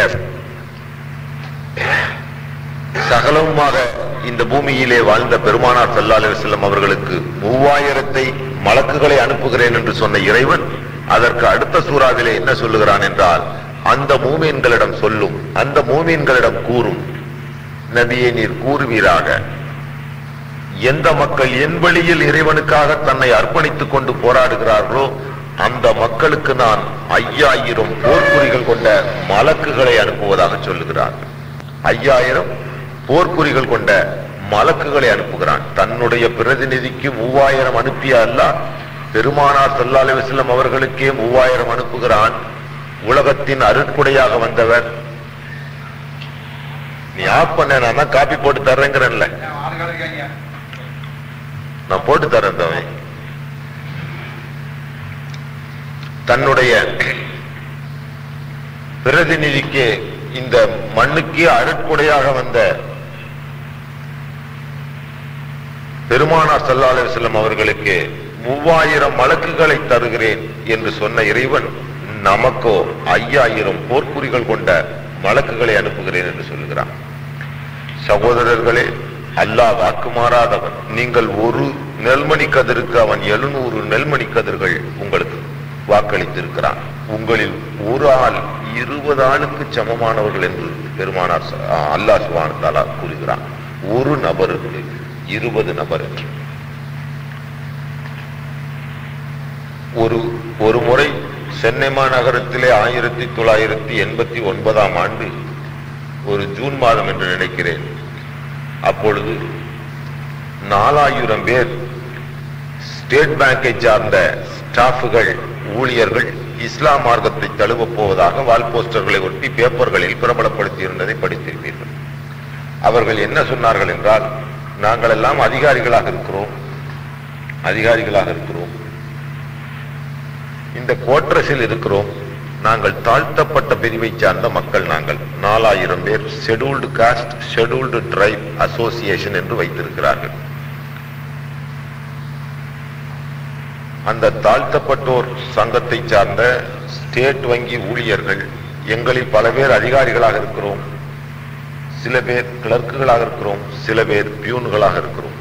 சகலவுமாக இந்த பூமியிலே வாழ்ந்த பெருமானார் ஸல்லல்லாஹு அலைஹி வஸல்லம் அவர்களுக்கு மூவாயிரத்தை மலக்குகளை அனுப்புகிறேன் என்று சொன்ன இறைவன் அதற்கு அடுத்த சூறாவிலே என்ன சொல்லுகிறான் என்றால் அந்த மூமீன்களிடம் சொல்லும் அந்த மூமீன்களிடம் கூறும் நபியே நீர் கூறுவீராக எந்த மக்கள் என் வழியில் இறைவனுக்காக தன்னை அர்ப்பணித்துக் கொண்டு போராடுகிறார்களோ அந்த மக்களுக்கு நான் ஐயாயிரம் போர்க்குறிகள் கொண்ட மலக்குகளை அனுப்புவதாக சொல்லுகிறார் ஐயாயிரம் போர்க்குறிகள் கொண்ட மலக்குகளை அனுப்புகிறான் தன்னுடைய பிரதிநிதிக்கு மூவாயிரம் அனுப்பிய அல்லாஹ் பெருமானார் ஸல்லல்லாஹு அலைஹி வஸல்லம் அவர்களுக்கே மூவாயிரம் அனுப்புகிறான் உலகத்தின் அருட்குடையாக வந்தவர் நீ ஆஃப் பண்ண நான் தான் காப்பி போட்டு தர்றேங்கிறேன்ல நான் போட்டு தரேன் தம்பி தன்னுடைய பிரதிநிதிக்கு இந்த மண்ணுக்கு அருட்குடையாக வந்த பெருமானார் ஸல்லல்லாஹு அலைஹி வஸல்லம் அவர்களுக்கு மூவாயிரம் மலக்குகளை தருகிறேன் என்று சொன்ன இறைவன் நமக்கோ ஐயாயிரம் போர்க்குறிகள் கொண்ட மலக்குகளை அனுப்புகிறேன் என்று சொல்லுகிறான் சகோதரர்களே அல்லாஹ் வாக்கு மாறாதவன் நீங்கள் ஒரு நெல்மணி கதிருக்கு அவன் எழுநூறு நெல்மணி கதிர்கள் உங்களுக்கு வாக்களித்திருக்கிறான் உங்களில் ஒரு ஆள் இருபது ஆளுக்கு சமமானவர்கள் என்று பெருமானார் ச- ஆ, அல்லாஹ் சுப்ஹானஹு வ தஆலா கூறுகிறான் ஒரு நபருக்கு இருபது நபர் என்று ஒரு ஒரு முறை சென்னை மாநகரத்திலே ஆயிரத்தி தொள்ளாயிரத்தி எண்பத்தி ஒன்பதாம் ஆண்டு ஒரு ஜூன் மாதம் என்று நினைக்கிறேன் அப்பொழுது நாலாயிரம் பேர் ஸ்டேட் பேங்கை சார்ந்த ஸ்டாஃபுகள் ஊழியர்கள் இஸ்லாம் மார்க்கத்தை தழுவப் போவதாக வால் போஸ்டர்களை ஒட்டி பேப்பர்களில் பிரபலப்படுத்தி இருந்ததை படித்திருப்பீர்கள் அவர்கள் என்ன சொன்னார்கள் என்றால் நாங்கள் எல்லாம் அதிகாரிகளாக இருக்கிறோம் அதிகாரிகளாக இருக்கிறோம் இந்த கோட்ரஸில் இருக்கிறோம் நாங்கள் தாழ்த்தப்பட்ட பிரிவை சார்ந்த மக்கள் நாங்கள் நாலாயிரம் பேர் scheduled caste scheduled tribe association என்று வைத்திருக்கிறார்கள் அந்த தாழ்த்தப்பட்டோர் சங்கத்தை சார்ந்த ஸ்டேட் வங்கி ஊழியர்கள் எங்களில் பல பேர் அதிகாரிகளாக இருக்கிறோம் சில பேர் கிளர்க்குகளாக இருக்கிறோம் சில பேர் பியூன்களாக இருக்கிறோம்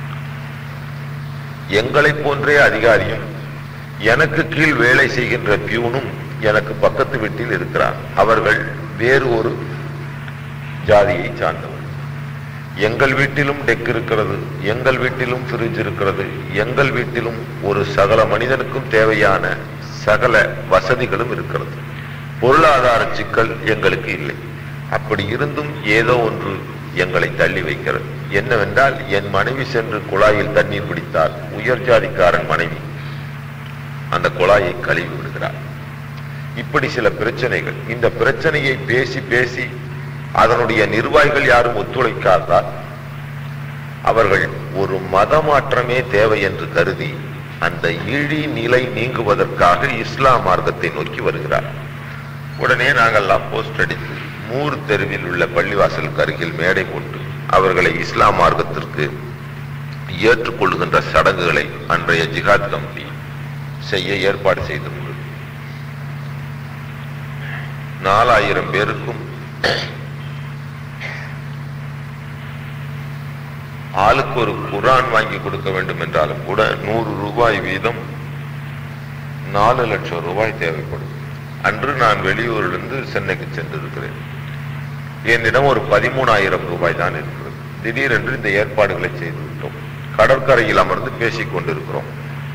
எங்களைப் போன்றே அதிகாரியும் எனக்கு கீழ் வேலை செய்கின்ற பியூனும் எனக்கு பக்கத்து வீட்டில் இருக்கிறார் அவர்கள் வேறு ஒரு ஜாதியை சார்ந்தவர் எங்கள் வீட்டிலும் டெக் இருக்கிறது எங்கள் வீட்டிலும் ஃப்ரிட்ஜ் இருக்கிறது எங்கள் வீட்டிலும் ஒரு சகல மனிதனுக்கும் தேவையான சகல வசதிகளும் இருக்கிறது பொருளாதார சிக்கல் எங்களுக்கு இல்லை அப்படி இருந்தும் ஏதோ ஒன்று எங்களை தள்ளி வைக்கிறது என்னவென்றால் என் மனைவி சென்று குழாயில் தண்ணீர் பிடித்தால் உயர் ஜாதிக்காரன் மனைவி அந்த குழாயை கழுவி விடுகிறார் இப்படி சில பிரச்சனைகள் இந்த பிரச்சனையை பேசி பேசி அதனுடைய நிர்வாகிகள் யாரும் ஒத்துழைக்காதால் அவர்கள் ஒரு மத மாற்றமே தேவை என்று கருதி அந்த இழி நிலை நீங்குவதற்காக இஸ்லாம் மார்க்கத்தை நோக்கி வருகிறார் உடனே நாங்கள்லாம் போஸ்ட் அடித்து மூர் தெருவில் உள்ள பள்ளிவாசலுக்கு அருகில் மேடை போட்டு அவர்களை இஸ்லாம் மார்க்கத்திற்கு ஏற்றுக்கொள்ளுகின்ற சடங்குகளை அன்றைய ஜிகாத் கமிட்டி செய்ய ஏற்பாடு செய்திருந்தது நாலாயிரம் பேருக்கும் ஆளுக்கு ஒரு குரான் வாங்கி கொடுக்க வேண்டும் என்றாலும் கூட நூறு ரூபாய் வீதம் நாலு லட்சம் ரூபாய் தேவைப்படும் அன்று நான் வெளியூரிலிருந்து சென்னைக்கு சென்றிருக்கிறேன் என்னிடம் ஒரு பதிமூணாயிரம் ரூபாய் தான் இருக்கிறது திடீரென்று இந்த ஏற்பாடுகளை செய்து விட்டோம் கடற்கரையில் அமர்ந்து பேசிக் கொண்டிருக்கிறோம்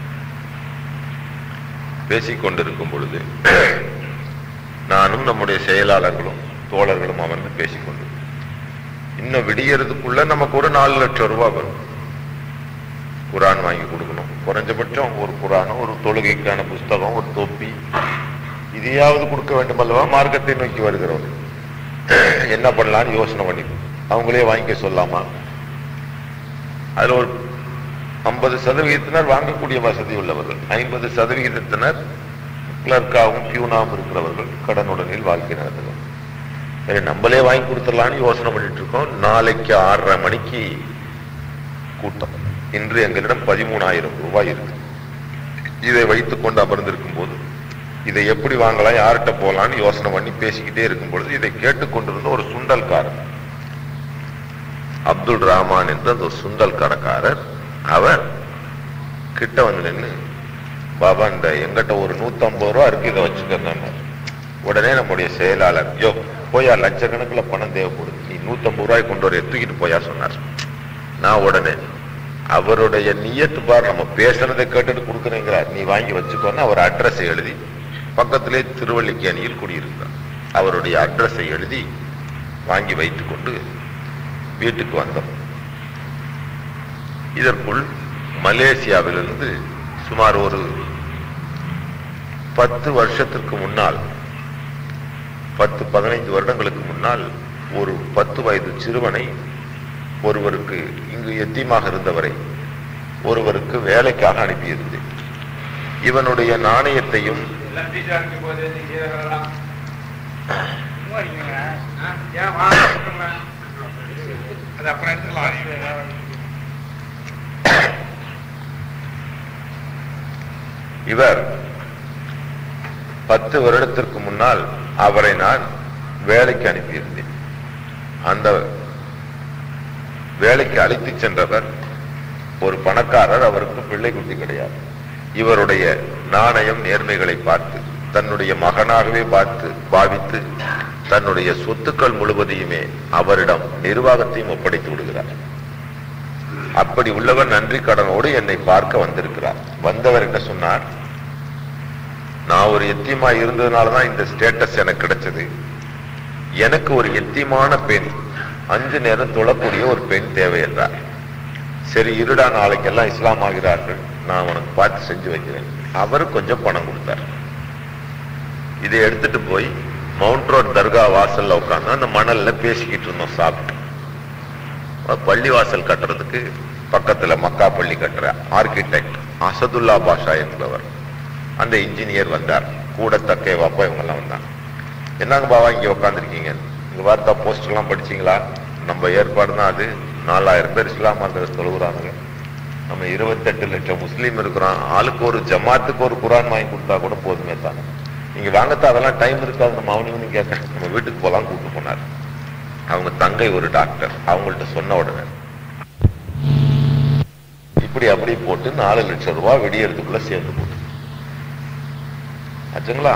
பேசிக் கொண்டிருக்கும் பொழுது நானும் நம்முடைய செயலாளர்களும் தோழர்களும் அமர்ந்து பேசிக்கொண்டு இன்னும் விடியறதுக்குள்ள நமக்கு ஒரு நாலு லட்சம் ரூபாய் வரும் குரான் வாங்கி கொடுக்கணும் குறைஞ்சபட்சம் ஒரு குரானும் ஒரு தொழுகைக்கான புஸ்தகம் ஒரு தொப்பி இதையாவது கொடுக்க வேண்டும் அல்லவா மார்க்கத்தை நோக்கி வருகிறவர்கள் என்ன பண்ணலாம்னு யோசனை பண்ணி அவங்களே வாங்கிக்க சொல்லாமா அதுல ஒரு ஐம்பது சதவிகிதத்தினர் வாங்கக்கூடிய வசதி உள்ளவர்கள் ஐம்பது சதவிகிதத்தினர் கிளர்க்காகவும் பியூனாகவும் இருக்கிறவர்கள் கடனுடனில் வாழ்க்கை நடத்துகிறோம் சரி நம்மளே வாங்கி கொடுத்துடலாம்னு யோசனை பண்ணிட்டு இருக்கோம் நாளைக்கு ஆறரை மணிக்கு கூட்டம் இன்று எங்களிடம் பதிமூணாயிரம் ரூபாய் இருக்கு இதை வைத்துக் கொண்டு அமர்ந்திருக்கும் போது இதை எப்படி வாங்கலாம் யார்கிட்ட போகலாம்னு யோசனை பண்ணி பேசிக்கிட்டே இருக்கும் பொழுது இதை கேட்டுக்கொண்டிருந்த ஒரு சுண்டல்காரர் அப்துல் ரஹ்மான் என்ற அந்த ஒரு சுண்டல் கடைக்காரர் அவர் கிட்ட வந்து நின்று பாபா இந்த எங்கிட்ட ஒரு நூத்தம்பது ரூபா இருக்கு இதை வச்சுக்கங்க உடனே நம்முடைய செயலாளர் யோ போயா லட்சக்கணக்கில் பணம் தேவைப்படுது நீ நூத்தம்பது ரூபாய் கொண்டு வர தூக்கிட்டு போயா சொன்னார் நான் உடனே அவருடைய நியத்து பார் நம்ம பேசுறதை கேட்டுட்டு கொடுக்குறேங்கிறார் நீ வாங்கி வச்சுக்கோன்னு அவர் அட்ரஸை எழுதி பக்கத்திலே திருவல்லிக்கேணியில் குடியிருந்தார் அவருடைய அட்ரஸை எழுதி வாங்கி வைத்துக்கொண்டு வீட்டுக்கு வந்தோம் இதற்குள் மலேசியாவிலிருந்து சுமார் ஒரு பத்து வருஷத்திற்கு முன்னால் பத்து பதினைந்து வருடங்களுக்கு முன்னால் ஒரு பத்து வயது சிறுவனை ஒருவருக்கு இங்கு எத்தியமாக இருந்தவரை ஒருவருக்கு வேலைக்காக அனுப்பியிருந்தேன் இவனுடைய நாணயத்தையும் எல்லாம் டீச்சர் இருக்கும் போது நீங்க செய்தவரெல்லாம் சும்மா இருக்கீங்க. ஆ? ஏன் வாங்க சொல்லுங்க. அது அப்புறம் எடுத்துக்கலாம் இவர் பத்து வருடத்திற்கு முன்னால் அவரை நான் வேலைக்கு அனுப்பியிருந்தேன் அந்த வேலைக்கு அழைத்து சென்றவர் ஒரு பணக்காரர் அவருக்கு பிள்ளை குட்டி கிடையாது இவருடைய நாணயம் நேர்மைகளை பார்த்து தன்னுடைய மகனாகவே பார்த்து பாவித்து தன்னுடைய சொத்துக்கள் முழுவதையுமே அவரிடம் நிர்வாகத்தையும் ஒப்படைத்து விடுகிறார் அப்படி உள்ளவர் நன்றி கடனோடு என்னை பார்க்க வந்திருக்கிறார் வந்தவர் என்ன சொன்னார் நான் ஒரு எத்தியமா இருந்ததுனாலதான் இந்த ஸ்டேட்டஸ் எனக்கு கிடைச்சது எனக்கு ஒரு எத்தியமான பெண் அஞ்சு நேரம் தொழக்கூடிய ஒரு பெண் தேவை என்றார் சரி இருடா நாளைக்கெல்லாம் இஸ்லாம் ஆகிறார்கள் நான் உனக்கு பார்த்து செஞ்சு வைக்கிறேன் அவர் கொஞ்சம் பணம் கொடுத்தார் இதை எடுத்துட்டு போய் மவுண்ட் ரோட் தர்கா வாசல்ல உட்கார்ந்து அந்த மணல்ல பேசிக்கிட்டு இருந்தோம் சாப்பிட்டு பள்ளி வாசல் கட்டுறதுக்கு பக்கத்துல மக்கா பள்ளி கட்டுற ஆர்கிடெக்ட் அசதுல்லா பாஷா என்பவர் அந்த இன்ஜினியர் வந்தார் கூட தக்கே வாப்பா இவங்க எல்லாம் வந்தாங்க என்னங்க பாவா இங்க உட்காந்துருக்கீங்க இங்க வார்த்தா போஸ்ட் எல்லாம் படிச்சீங்களா நம்ம ஏற்பாடு தான் அது நாலாயிரம் பேர் இஸ்லாம் மதத்தை தொழுகிறாங்க நம்ம இருபத்தெட்டு லட்சம் முஸ்லீம் இருக்கிறோம் ஆளுக்கு ஒரு ஜமாத்துக்கு ஒரு குரான் வாங்கி கொடுத்தா கூட போதுமே தான் நீங்க வாங்கத்தான் அதெல்லாம் டைம் இருக்காது நம்ம அவனுக்கு கேட்க நம்ம வீட்டுக்கு போலாம் கூப்பிட்டு போனார் அவங்க தங்கை ஒரு டாக்டர் அவங்கள்ட்ட சொன்ன உடனே இப்படி அப்படி போட்டு நாலு லட்சம் ரூபாய் வெடியறதுக்குள்ள சேர்ந்து போட்டு ஆச்சுங்களா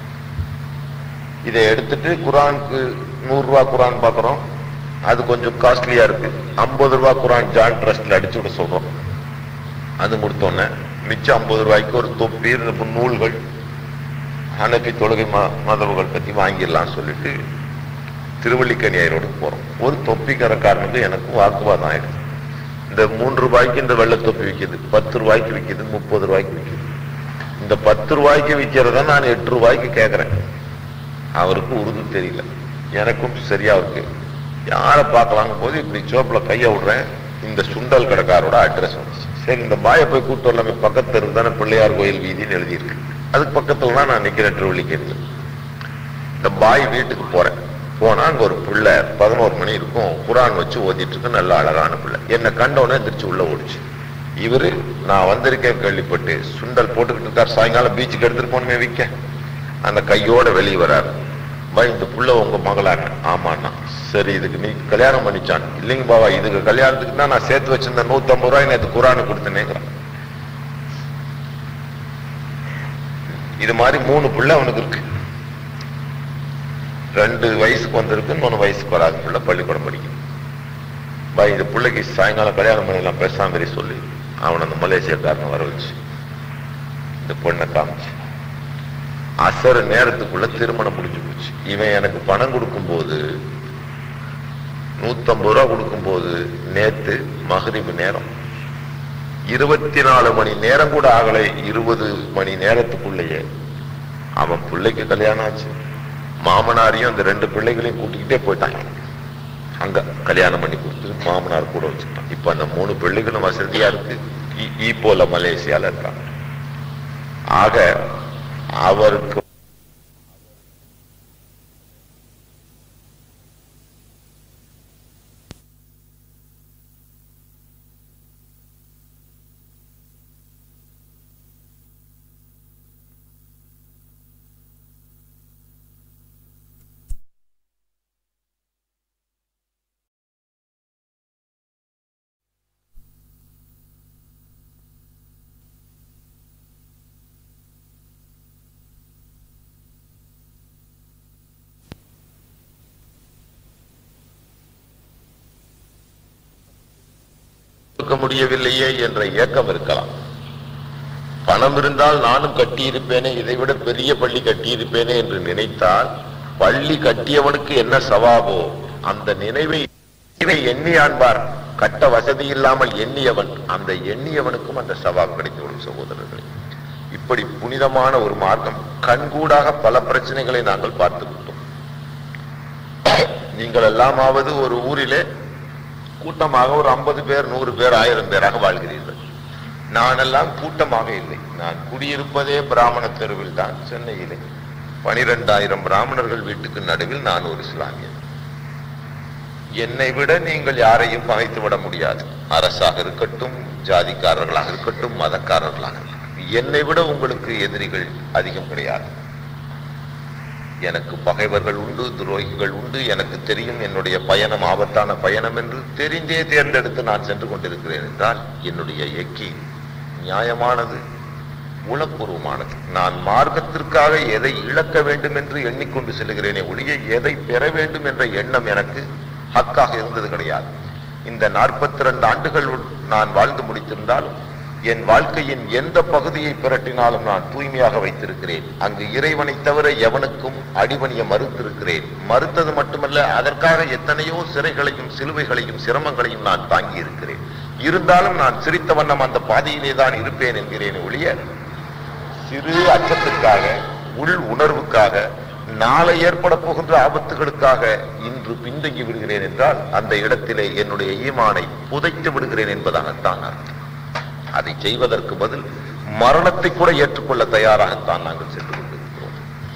இதை எடுத்துட்டு குரானுக்கு நூறு ரூபாய் குரான் பார்க்குறோம் அது கொஞ்சம் காஸ்ட்லியா இருக்கு ஐம்பது ரூபாய் குரான் ஜான் ட்ரஸ்ட்ல அடிச்சு விட சொல்றோம் அது கொடுத்தோன்னே மிச்சம் ஐம்பது ரூபாய்க்கு ஒரு தொப்பி ரெண்டு நூல்கள் அனுப்பி தொழுகை ம மதவுகள் பத்தி வாங்கிடலாம்னு சொல்லிட்டு திருவள்ளிக்கணி ரோடுக்கு போறோம் ஒரு தொப்பி கடைக்காரனுக்கு எனக்கும் வாக்குவாதம் ஆயிடுது இந்த மூன்று ரூபாய்க்கு இந்த வெள்ளை தொப்பி விற்கிது பத்து ரூபாய்க்கு விற்கிது முப்பது ரூபாய்க்கு விற்கிது இந்த பத்து ரூபாய்க்கு விற்கிறத நான் எட்டு ரூபாய்க்கு கேட்கறேன் அவருக்கு உருது தெரியல எனக்கும் சரியா இருக்கு யாரை பார்க்கலாங்க போது இப்படி சோப்புல கைய விடுறேன் இந்த சுண்டல் கடைக்காரோட அட்ரஸ் வந்துச்சு சரி இந்த பாயை போய் கூட்டு வரலாமே பக்கத்துல இருந்தானே பிள்ளையார் கோயில் வீதின்னு எழுதியிருக்கு அதுக்கு பக்கத்துல தான் நான் நிக்கிறேன் திருவள்ளிக்கேணியில் இந்த பாய் வீட்டுக்கு போறேன் போனா அங்க ஒரு பிள்ளை பதினோரு மணி இருக்கும் குரான் வச்சு ஓதிட்டு இருக்கு நல்ல அழகான பிள்ளை என்னை கண்டவுடனே திருச்சி உள்ள ஓடிச்சு இவரு நான் வந்திருக்கேன் கேள்விப்பட்டு சுண்டல் போட்டுக்கிட்டு இருக்கார் சாயங்காலம் பீச்சுக்கு எடுத்துட்டு போனமே விற்க அந்த கையோட வெளியே வராரு பா இந்த புள்ள உங்க மகளான ஆமாண்ணா சரி இதுக்கு நீ கல்யாணம் பண்ணிச்சான் இல்லைங்க பாவா இதுக்கு கல்யாணத்துக்கு தான் நான் சேர்த்து வச்சிருந்த நூத்தம்பது ரூபாய் நேற்று குரானு கொடுத்தேனேங்கிறான் இது மாதிரி மூணு பிள்ளை அவனுக்கு இருக்கு ரெண்டு வயசுக்கு வந்திருக்கு இன்னொன்னு வயசுக்கு வராத பிள்ளை பள்ளிக்கூடம் படிக்கும் பா இந்த பிள்ளைக்கு சாயங்காலம் கல்யாணம் பண்ணிடலாம் பேசாம மாதிரி சொல்லி அவன் அந்த மலேசியக்காரனை வர வச்சு இந்த பொண்ணை காமிச்சு அசர நேரத்துக்குள்ள திருமணம் முடிஞ்சு போச்சு இவன் எனக்கு பணம் கொடுக்கும்போது நூத்தம்பது ரூபா கொடுக்கும்போது நேத்து மகரிபு நேரம் இருபத்தி நாலு மணி நேரம் கூட ஆகலை இருபது மணி நேரத்துக்குள்ளேயே அவன் பிள்ளைக்கு கல்யாணம் ஆச்சு மாமனாரையும் அந்த ரெண்டு பிள்ளைகளையும் கூட்டிக்கிட்டே போயிட்டாங்க அங்க கல்யாணம் பண்ணி கொடுத்து மாமனார் கூட வச்சுட்டான் இப்ப அந்த மூணு பிள்ளைகளும் வசதியா இருக்கு ஈ- ஈப்போல மலேசியால இருக்காங்க ஆக அவருக்கு கொடுக்க முடியவில்லையே என்ற ஏக்கம் இருக்கலாம் பணம் இருந்தால் நானும் கட்டியிருப்பேனே இதைவிட பெரிய பள்ளி கட்டியிருப்பேனே என்று நினைத்தால் பள்ளி கட்டியவனுக்கு என்ன சவாபோ அந்த நினைவை இதை எண்ணி ஆண்பார் கட்ட வசதி இல்லாமல் எண்ணியவன் அந்த எண்ணியவனுக்கும் அந்த சவாப் கிடைத்துவிடும் சகோதரர்களே இப்படி புனிதமான ஒரு மார்க்கம் கண்கூடாக பல பிரச்சனைகளை நாங்கள் பார்த்து விட்டோம் நீங்கள் எல்லாமாவது ஒரு ஊரிலே கூட்டமாக ஒரு ஐம்பது பேர் நூறு பேர் ஆயிரம் பேராக வாழ்கிறீர்கள் நானெல்லாம் கூட்டமாக இல்லை நான் குடியிருப்பதே பிராமண தெருவில் தான் சென்னையிலே பனிரெண்டாயிரம் பிராமணர்கள் வீட்டுக்கு நடுவில் நான் ஒரு இஸ்லாமியன் என்னை விட நீங்கள் யாரையும் பகைத்து விட முடியாது அரசாக இருக்கட்டும் ஜாதிக்காரர்களாக இருக்கட்டும் மதக்காரர்களாக இருக்கட்டும் என்னை விட உங்களுக்கு எதிரிகள் அதிகம் கிடையாது எனக்கு பகைவர்கள் உண்டு துரோகிகள் உண்டு எனக்கு தெரியும் என்னுடைய பயணம் ஆபத்தான பயணம் என்று தெரிந்தே தேர்ந்தெடுத்து நான் சென்று கொண்டிருக்கிறேன் என்றால் என்னுடைய எக்கி நியாயமானது உளப்பூர்வமானது நான் மார்க்கத்திற்காக எதை இழக்க வேண்டும் என்று எண்ணிக்கொண்டு செல்கிறேனே ஒழிய எதை பெற வேண்டும் என்ற எண்ணம் எனக்கு ஹக்காக இருந்தது கிடையாது இந்த நாற்பத்தி ரெண்டு ஆண்டுகள் நான் வாழ்ந்து முடித்திருந்தாலும் என் வாழ்க்கையின் எந்த பகுதியை பிரட்டினாலும் நான் தூய்மையாக வைத்திருக்கிறேன் அங்கு இறைவனை தவிர எவனுக்கும் அடிபணிய மறுத்திருக்கிறேன் மறுத்தது மட்டுமல்ல அதற்காக எத்தனையோ சிறைகளையும் சிலுவைகளையும் சிரமங்களையும் நான் தாங்கி இருக்கிறேன் இருந்தாலும் நான் சிரித்த வண்ணம் அந்த பாதையிலே தான் இருப்பேன் என்கிறேன் ஒழிய சிறு அச்சத்திற்காக உள் உணர்வுக்காக நாளை ஏற்பட போகின்ற ஆபத்துகளுக்காக இன்று பின்தங்கி விடுகிறேன் என்றால் அந்த இடத்திலே என்னுடைய ஈமானை புதைத்து விடுகிறேன் என்பதாகத்தான் அர்த்தம் அதை செய்வதற்கு பதில் மரணத்தை கூட ஏற்றுக்கொள்ள தயாராகத்தான் நாங்கள் சென்று கொண்டிருக்கிறோம்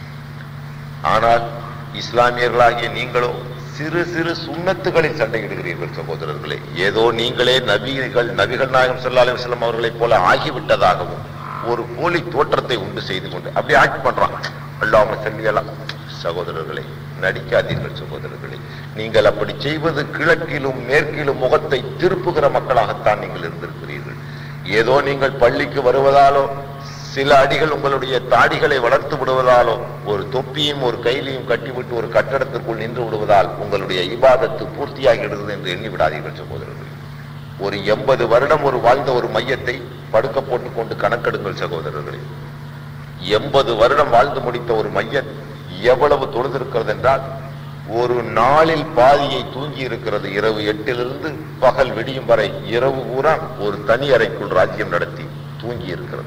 ஆனால் இஸ்லாமியர்களாகிய நீங்களோ சிறு சிறு சுண்ணத்துகளில் சண்டையிடுகிறீர்கள் சகோதரர்களே ஏதோ நீங்களே நபிகள் நபிகள் நாயகம் ஸல்லல்லாஹு அலைஹி வஸல்லம் அவர்களைப் போல ஆகிவிட்டதாகவும் ஒரு போலி தோற்றத்தை உண்டு செய்து கொண்டு அப்படி ஆக்ட் பண்றான் அல்லாம செல்லியலாம் சகோதரர்களே நடிக்காதீர்கள் சகோதரர்களே நீங்கள் அப்படி செய்வது கிழக்கிலும் மேற்கிலும் முகத்தை திருப்புகிற மக்களாகத்தான் நீங்கள் இருந்திருக்கிறீர்கள் ஏதோ நீங்கள் பள்ளிக்கு வருவதாலோ சில அடிகள் உங்களுடைய தாடிகளை வளர்த்து விடுவதாலோ ஒரு தொப்பியும் ஒரு கைலியும் கட்டிவிட்டு ஒரு கட்டடத்திற்குள் நின்று விடுவதால் உங்களுடைய இபாதத்து பூர்த்தியாகிறது என்று எண்ணி விடாதீர்கள் சகோதரர்களே ஒரு எண்பது வருடம் ஒரு வாழ்ந்த ஒரு மையத்தை படுக்க போட்டுக் கொண்டு கணக்கெடுங்கள் சகோதரர்களே எண்பது வருடம் வாழ்ந்து முடித்த ஒரு மையன் எவ்வளவு தொழுதிருக்கிறது என்றால் ஒரு நாளில் பாதியை தூங்கி இருக்கிறது இரவு எட்டிலிருந்து பகல் விடியும் வரை இரவு பூரா ஒரு தனி அறைக்குள் ராஜ்யம் நடத்தி தூங்கி இருக்கிறது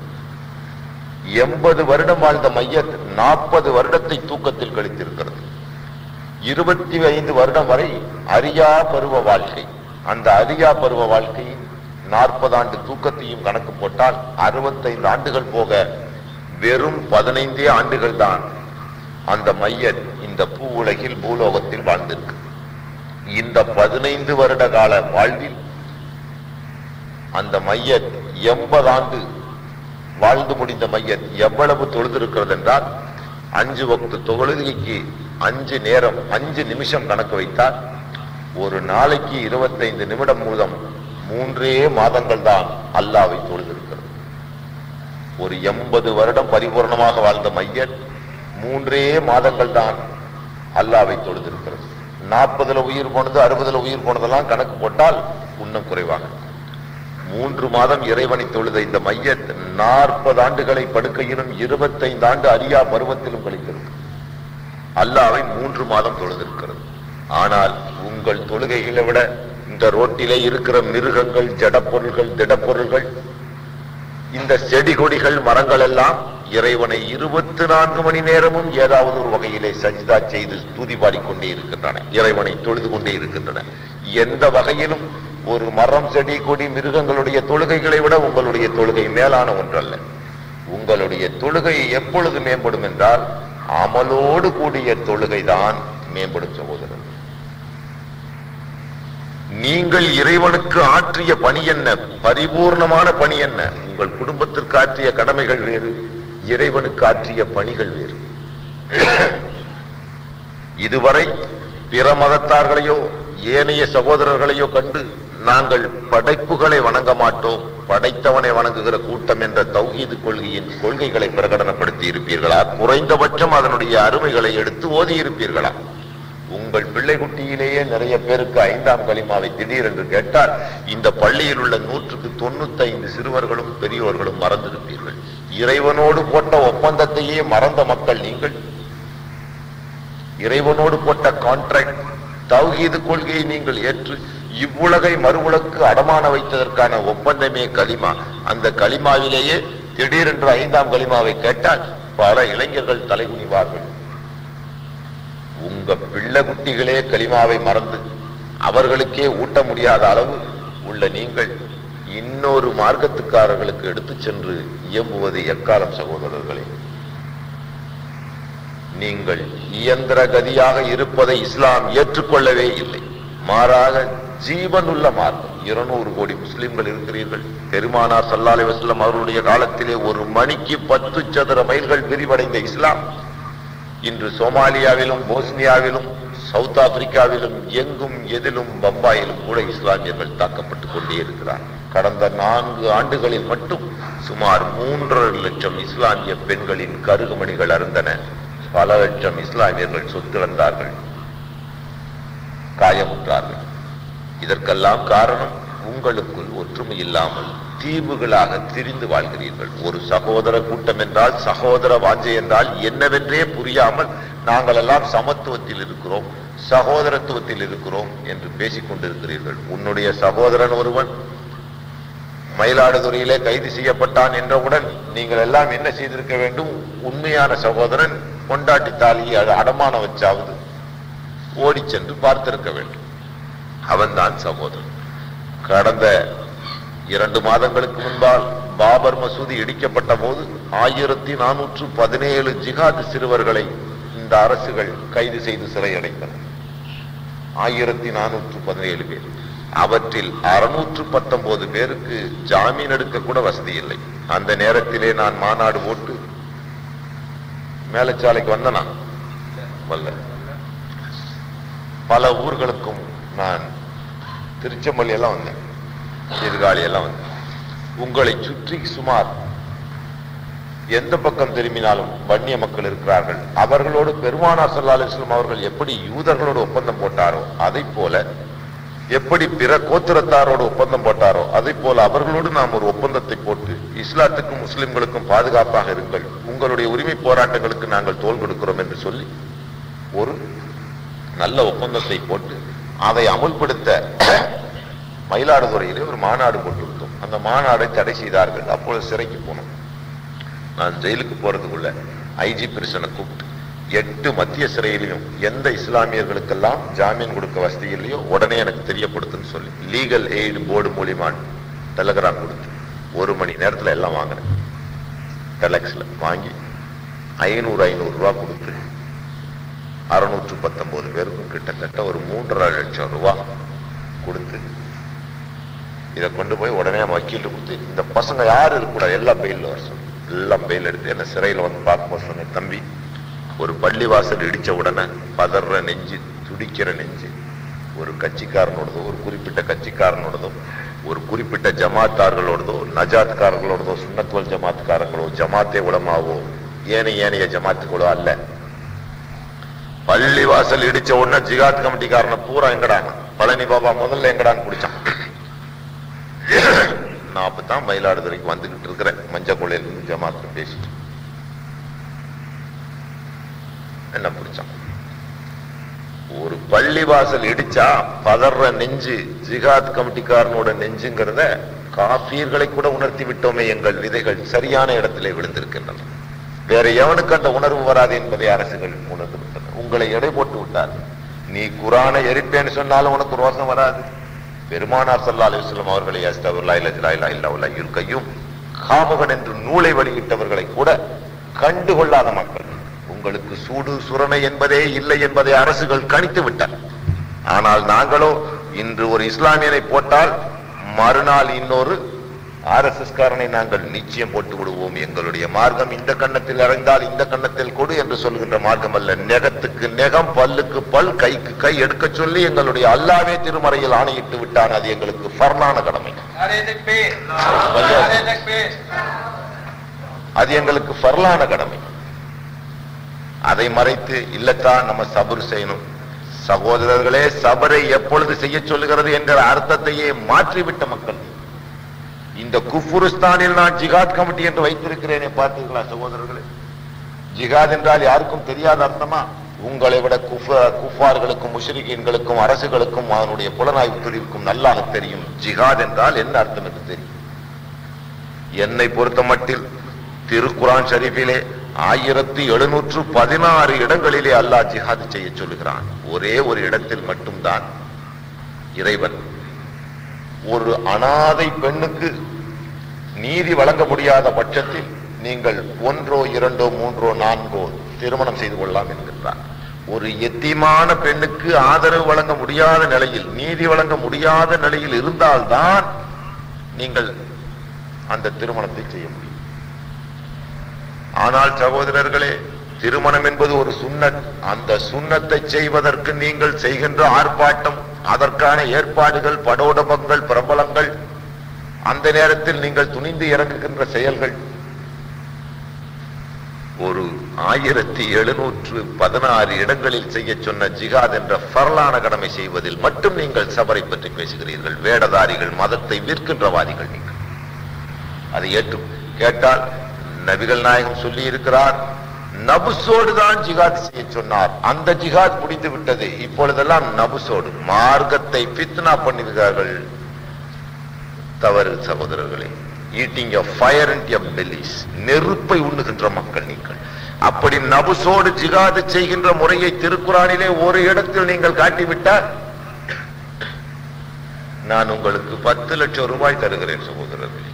எண்பது வருடம் வாழ்ந்த மையத் நாற்பது வருடத்தை தூக்கத்தில் கழித்திருக்கிறது இருபத்தி ஐந்து வருடம் வரை அரியா பருவ வாழ்க்கை அந்த அரியா பருவ வாழ்க்கையின் நாற்பது ஆண்டு தூக்கத்தையும் கணக்கு போட்டால் அறுபத்தைந்து ஆண்டுகள் போக வெறும் பதினைந்தே ஆண்டுகள் தான் அந்த மையத் இந்த பூ உலகில் பூலோகத்தில் வாழ்ந்திருக்கு இந்த பதினைந்து வருட கால வாழ்வில் அந்த மையத் எண்பது ஆண்டு வாழ்ந்து முடிந்த மையத் எவ்வளவு தொழுதிருக்கிறது என்றால் அஞ்சு வக்து தொழுகைக்கு அஞ்சு நேரம் அஞ்சு நிமிஷம் கணக்கு வைத்தால் ஒரு நாளைக்கு இருபத்தைந்து நிமிடம் மூலம் மூன்றே மாதங்கள் தான் அல்லாவை தொழுதிருக்கிறது ஒரு எண்பது வருடம் பரிபூர்ணமாக வாழ்ந்த மையன் மூன்றே மாதங்கள் தான் அல்லாவை தொழுதிருக்கிறது நாற்பதுல உயிர் போனது அறுபதுல உயிர் போனதெல்லாம் கணக்கு போட்டால் இன்னும் குறைவாக மூன்று மாதம் இறைவனை தொழுத இந்த மையத் நாற்பது ஆண்டுகளை படுக்கையிலும் இருபத்தைந்து ஆண்டு அறியா பருவத்திலும் கழித்திருக்கு அல்லாவை மூன்று மாதம் தொழுதிருக்கிறது ஆனால் உங்கள் தொழுகைகளை விட இந்த ரோட்டிலே இருக்கிற மிருகங்கள் ஜடப்பொருள்கள் திடப்பொருள்கள் இந்த செடி கொடிகள் மரங்கள் எல்லாம் இறைவனை இருபத்தி நான்கு மணி நேரமும் ஏதாவது ஒரு வகையிலே சஜிதா செய்து துதி பாடிக்கொண்டே இருக்கின்றன இறைவனை தொழுது கொண்டே இருக்கின்றன எந்த வகையிலும் ஒரு மரம் செடி கொடி மிருகங்களுடைய தொழுகைகளை விட உங்களுடைய தொழுகை மேலான ஒன்றல்ல உங்களுடைய தொழுகை எப்பொழுது மேம்படும் என்றால் அமலோடு கூடிய தொழுகைதான் மேம்படும் சகோதரர் நீங்கள் இறைவனுக்கு ஆற்றிய பணி என்ன பரிபூர்ணமான பணி என்ன உங்கள் குடும்பத்திற்கு ஆற்றிய கடமைகள் வேறு இறைவனுக்கு ஆற்றிய பணிகள் வேறு இதுவரை பிற மதத்தார்களையோ ஏனைய சகோதரர்களையோ கண்டு நாங்கள் படைப்புகளை வணங்க மாட்டோம் படைத்தவனை வணங்குகிற கூட்டம் என்ற தௌஹீது கொள்கையின் கொள்கைகளை பிரகடனப்படுத்தி இருப்பீர்களா குறைந்தபட்சம் அதனுடைய அருமைகளை எடுத்து ஓதி இருப்பீர்களா உங்கள் பிள்ளை குட்டியிலேயே நிறைய பேருக்கு ஐந்தாம் களிமாவை திடீரென்று கேட்டால் இந்த பள்ளியில் உள்ள நூற்றுக்கு தொண்ணூத்தி ஐந்து சிறுவர்களும் பெரியோர்களும் மறந்திருப்பீர்கள் இறைவனோடு போட்ட ஒப்பந்தத்தையே மறந்த மக்கள் நீங்கள் இறைவனோடு போட்ட கான்ட்ராக்ட் தௌஹீது கொள்கையை நீங்கள் ஏற்று இவ்வுலகை மறுவுலக்கு அடமான வைத்ததற்கான ஒப்பந்தமே களிமா அந்த களிமாவிலேயே திடீரென்று ஐந்தாம் களிமாவை கேட்டால் பல இளைஞர்கள் தலைகுனிவார்கள் உங்க பிள்ளை குட்டிகளே களிமாவை மறந்து அவர்களுக்கே ஊட்ட முடியாத அளவு உள்ள நீங்கள் இன்னொரு மார்க்கத்துக்காரர்களுக்கு எடுத்துச் சென்று இயம்புவது எக்காலம் சகோதரர்களே நீங்கள் இயந்திர கதியாக இருப்பதை இஸ்லாம் ஏற்றுக்கொள்ளவே இல்லை மாறாக ஜீவன் உள்ள மார்க்கம் இருநூறு கோடி முஸ்லிம்கள் இருக்கிறீர்கள் பெருமானார் சல்லாலை வசல்லம் அவருடைய காலத்திலே ஒரு மணிக்கு பத்து சதுர மைல்கள் விரிவடைந்த இஸ்லாம் இன்று சோமாலியாவிலும் போஸ்னியாவிலும் சவுத் ஆப்பிரிக்காவிலும் எங்கும் எதிலும் பம்பாயிலும் கூட இஸ்லாமியர்கள் தாக்கப்பட்டுக் கொண்டே இருக்கிறார் கடந்த நான்கு ஆண்டுகளில் மட்டும் சுமார் மூன்றரை லட்சம் இஸ்லாமிய பெண்களின் கருகுமணிகள் அருந்தன பல லட்சம் இஸ்லாமியர்கள் சொத்திழந்தார்கள் காயமுற்றார்கள் இதற்கெல்லாம் காரணம் உங்களுக்குள் ஒற்றுமை இல்லாமல் தீவுகளாக திரிந்து வாழ்கிறீர்கள் ஒரு சகோதர கூட்டம் என்றால் சகோதர வாஞ்சை என்றால் என்னவென்றே புரியாமல் நாங்கள் எல்லாம் சமத்துவத்தில் இருக்கிறோம் சகோதரத்துவத்தில் இருக்கிறோம் என்று பேசிக் கொண்டிருக்கிறீர்கள் உன்னுடைய சகோதரன் ஒருவன் மயிலாடுதுறையிலே கைது செய்யப்பட்டான் என்றவுடன் நீங்கள் எல்லாம் என்ன செய்திருக்க வேண்டும் உண்மையான சகோதரன் கொண்டாட்டி தாலியை அட- அடமானம் வச்சாவது ஓடிச் சென்று பார்த்திருக்க வேண்டும் அவன்தான் சகோதரன் கடந்த இரண்டு மாதங்களுக்கு முன்பால் பாபர் மசூதி இடிக்கப்பட்ட போது ஆயிரத்தி நானூற்று பதினேழு ஜிகாத் சிறுவர்களை இந்த அரசுகள் கைது செய்து சிறையடைத்தன ஆயிரத்தி நானூற்று பதினேழு பேர் அவற்றில் அறுநூற்று பத்தொன்பது பேருக்கு ஜாமீன் எடுக்க கூட வசதி இல்லை அந்த நேரத்திலே நான் மாநாடு போட்டு மேலச்சாலைக்கு வந்தனா வல்ல பல ஊர்களுக்கும் நான் திருச்செம்பள்ளி எல்லாம் வந்தேன் சீர்காழி எல்லாம் வந்தேன் உங்களை சுற்றி சுமார் எந்த பக்கம் திரும்பினாலும் வன்னிய மக்கள் இருக்கிறார்கள் அவர்களோடு பெருமானார் ஸல்லல்லாஹு அலைஹி வஸல்லம் அவர்கள் எப்படி யூதர்களோடு ஒப்பந்தம் போட்டாரோ அதை போல எப்படி பிற கோத்திரத்தாரோடு ஒப்பந்தம் போட்டாரோ அதை போல அவர்களோடு நாம் ஒரு ஒப்பந்தத்தை போட்டு இஸ்லாத்துக்கும் முஸ்லிம்களுக்கும் பாதுகாப்பாக இருங்கள் உங்களுடைய உரிமை போராட்டங்களுக்கு நாங்கள் தோல் கொடுக்கிறோம் என்று சொல்லி ஒரு நல்ல ஒப்பந்தத்தை போட்டு அதை அமுல்படுத்த மயிலாடுதுறையிலே ஒரு மாநாடு போட்டிருந்தோம் அந்த மாநாடை தடை செய்தார்கள் அப்பொழுது சிறைக்கு போனோம் நான் ஜெயிலுக்கு போறதுக்குள்ள ஐஜி பிரசனை கூப்பிட்டு எட்டு மத்திய சிறையிலையும் எந்த இஸ்லாமியர்களுக்கெல்லாம் ஜாமீன் கொடுக்க வசதி இல்லையோ உடனே எனக்கு தெரியப்படுத்துன்னு சொல்லி லீகல் எய்டு போர்டு மூலியமா டெலகிராம் கொடுத்து ஒரு மணி நேரத்துல எல்லாம் வாங்கினேன் டெலக்ஸ்ல வாங்கி ஐநூறு ஐநூறு ரூபா கொடுத்து அறுநூற்று பத்தொன்பது பேருக்கும் கிட்டத்தட்ட ஒரு மூன்றரை லட்சம் ரூபா கொடுத்து இதை கொண்டு போய் உடனே வக்கீல் கொடுத்து இந்த பசங்க யாரும் இருக்கக்கூடாது எல்லாம் பெயில்ல வர சொல்லு எல்லாம் பெயில் எடுத்து என்ன சிறையில் வந்து பார்க்கும்போது சொன்னேன் தம்பி ஒரு பள்ளிவாசல் இடிச்ச உடனே பதற நெஞ்சு துடிக்கிற நெஞ்சு ஒரு கட்சிக்காரனோடதோ ஒரு குறிப்பிட்ட கட்சிக்காரனோடதோ ஒரு குறிப்பிட்ட ஜமாத்தார்களோடதோ நஜாத்காரர்களோடதோ சுன்னத்வல் ஜமாத்காரங்களோ ஜமாத்தே உலமாவோ ஏனைய ஏனைய ஜமாத்துகளோ அல்ல பள்ளிவாசல் இடிச்ச உடனே ஜிகாத் கமிட்டிக்காரனை பூரா எங்கடாங்க பழனி பாபா முதல்ல எங்கடான்னு குடிச்சான் நான் அப்பதான் மயிலாடுதுறைக்கு வந்துகிட்டு இருக்கிறேன் மஞ்சள் கொள்ளையில இருந்து ஜமாத்துல பேசிட்டு என்ன பிடிச்சான் ஒரு பள்ளிவாசல் இடிச்சா பதற நெஞ்சு ஜிகாத் கமிட்டிக்காரனோட நெஞ்சுங்கிறத காபீர்களை கூட உணர்த்தி விட்டோமே எங்கள் விதைகள் சரியான இடத்திலே விழுந்திருக்கின்றன வேற எவனுக்கு அந்த உணர்வு வராது என்பதை அரசுகள் உணர்ந்து விட்டன உங்களை எடை போட்டு விட்டார் நீ குரானை எரிப்பேன்னு சொன்னாலும் உனக்கு ரோசம் வராது பெருமானார் சல்லா அலிஸ்லாம் அவர்களை அஸ்தவர்லா இல்லா இல்லா இல்லா உல்லா கையும் காமுகன் என்று நூலை வெளியிட்டவர்களை கூட கண்டுகொள்ளாத மக்கள் உங்களுக்கு சூடு சுரணை என்பதே இல்லை என்பதை அரசுகள் கணித்து விட்டார் ஆனால் நாங்களோ இன்று ஒரு இஸ்லாமியனை போட்டால் மறுநாள் இன்னொரு ஆர்எஸ்எஸ் காரனை நாங்கள் நிச்சயம் போட்டு விடுவோம் எங்களுடைய மார்க்கம் இந்த கன்னத்தில் அறைந்தால் இந்த கன்னத்தில் கொடு என்று சொல்கின்ற மார்க்கம் அல்ல நெகத்துக்கு நெகம் பல்லுக்கு பல் கைக்கு கை எடுக்க சொல்லி எங்களுடைய அல்லாவே திருமறையில் ஆணையிட்டு விட்டான் அது எங்களுக்கு ஃபர்னான கடமை नारे तकबीर नारे तकबीर அது எங்களுக்கு ஃபர்லான கடமை அதை மறைத்து இல்லத்தான் நம்ம சபர் செய்யணும் சகோதரர்களே சபரை எப்பொழுது செய்ய சொல்லுகிறது என்கிற அர்த்தத்தையே மாற்றிவிட்ட மக்கள் இந்த குஃபுருஸ்தானில் நான் ஜிகாத் கமிட்டி என்று வைத்திருக்கிறேனே பார்த்தீர்களா சகோதரர்களே ஜிகாத் என்றால் யாருக்கும் தெரியாத அர்த்தமா உங்களை விட குஃப குஃபார்களுக்கும் முஷ்ரிகீன்களுக்கும் அரசுகளுக்கும் அதனுடைய புலனாய்வு பிரிவுக்கும் நல்லாக தெரியும் ஜிகாத் என்றால் என்ன அர்த்தம் என்று தெரியும் என்னை பொறுத்த மட்டில் திருக்குரான் ஷரீஃபிலே ஆயிரத்தி எழுநூற்று பதினாறு இடங்களிலே அல்லாஹ் ஜிஹாத் செய்ய சொல்லுகிறான் ஒரே ஒரு இடத்தில் மட்டும்தான் இறைவன் ஒரு அனாதை பெண்ணுக்கு நீதி வழங்க முடியாத பட்சத்தில் நீங்கள் ஒன்றோ இரண்டோ மூன்றோ நான்கோ திருமணம் செய்து கொள்ளலாம் என்கின்றார் ஒரு எத்தியமான பெண்ணுக்கு ஆதரவு வழங்க முடியாத நிலையில் நீதி வழங்க முடியாத நிலையில் இருந்தால்தான் நீங்கள் அந்த திருமணத்தை செய்ய முடியும் ஆனால் சகோதரர்களே திருமணம் என்பது ஒரு சுன்னத் அந்த சுன்னத்தை செய்வதற்கு நீங்கள் செய்கின்ற ஆர்ப்பாட்டம் அதற்கான ஏற்பாடுகள் படோடபங்கள் பிரபலங்கள் அந்த நேரத்தில் நீங்கள் துணிந்து இறங்குகின்ற செயல்கள் ஒரு ஆயிரத்தி எழுநூற்று பதினாறு இடங்களில் செய்ய சொன்ன ஜிகாத் என்ற ஃபர்லான கடமை செய்வதில் மட்டும் நீங்கள் சபரை பற்றி பேசுகிறீர்கள் வேடதாரிகள் மதத்தை விற்கின்றவாதிகள் நீங்கள் அதை ஏற்று கேட்டால் நபிகள் நாயகம் சொல்லி இருக்கிறார் நபுசோடு தான் ஜிகாத் செய்ய சொன்னார் அந்த ஜிகாத் முடிந்து விட்டது இப்பொழுதெல்லாம் நபுசோடு மார்க்கத்தை பித்னா பண்ணுகிறார்கள் தவறு சகோதரர்களே eating a fire and a bellies நெருப்பை உண்ணுகின்ற மக்கள் நீங்கள் அப்படி நபுசோடு ஜிகாது செய்கின்ற முறையை திருக்குறானிலே ஒரு இடத்தில் நீங்கள் காட்டிவிட்டால் நான் உங்களுக்கு பத்து லட்சம் ரூபாய் தருகிறேன் சகோதரர்களே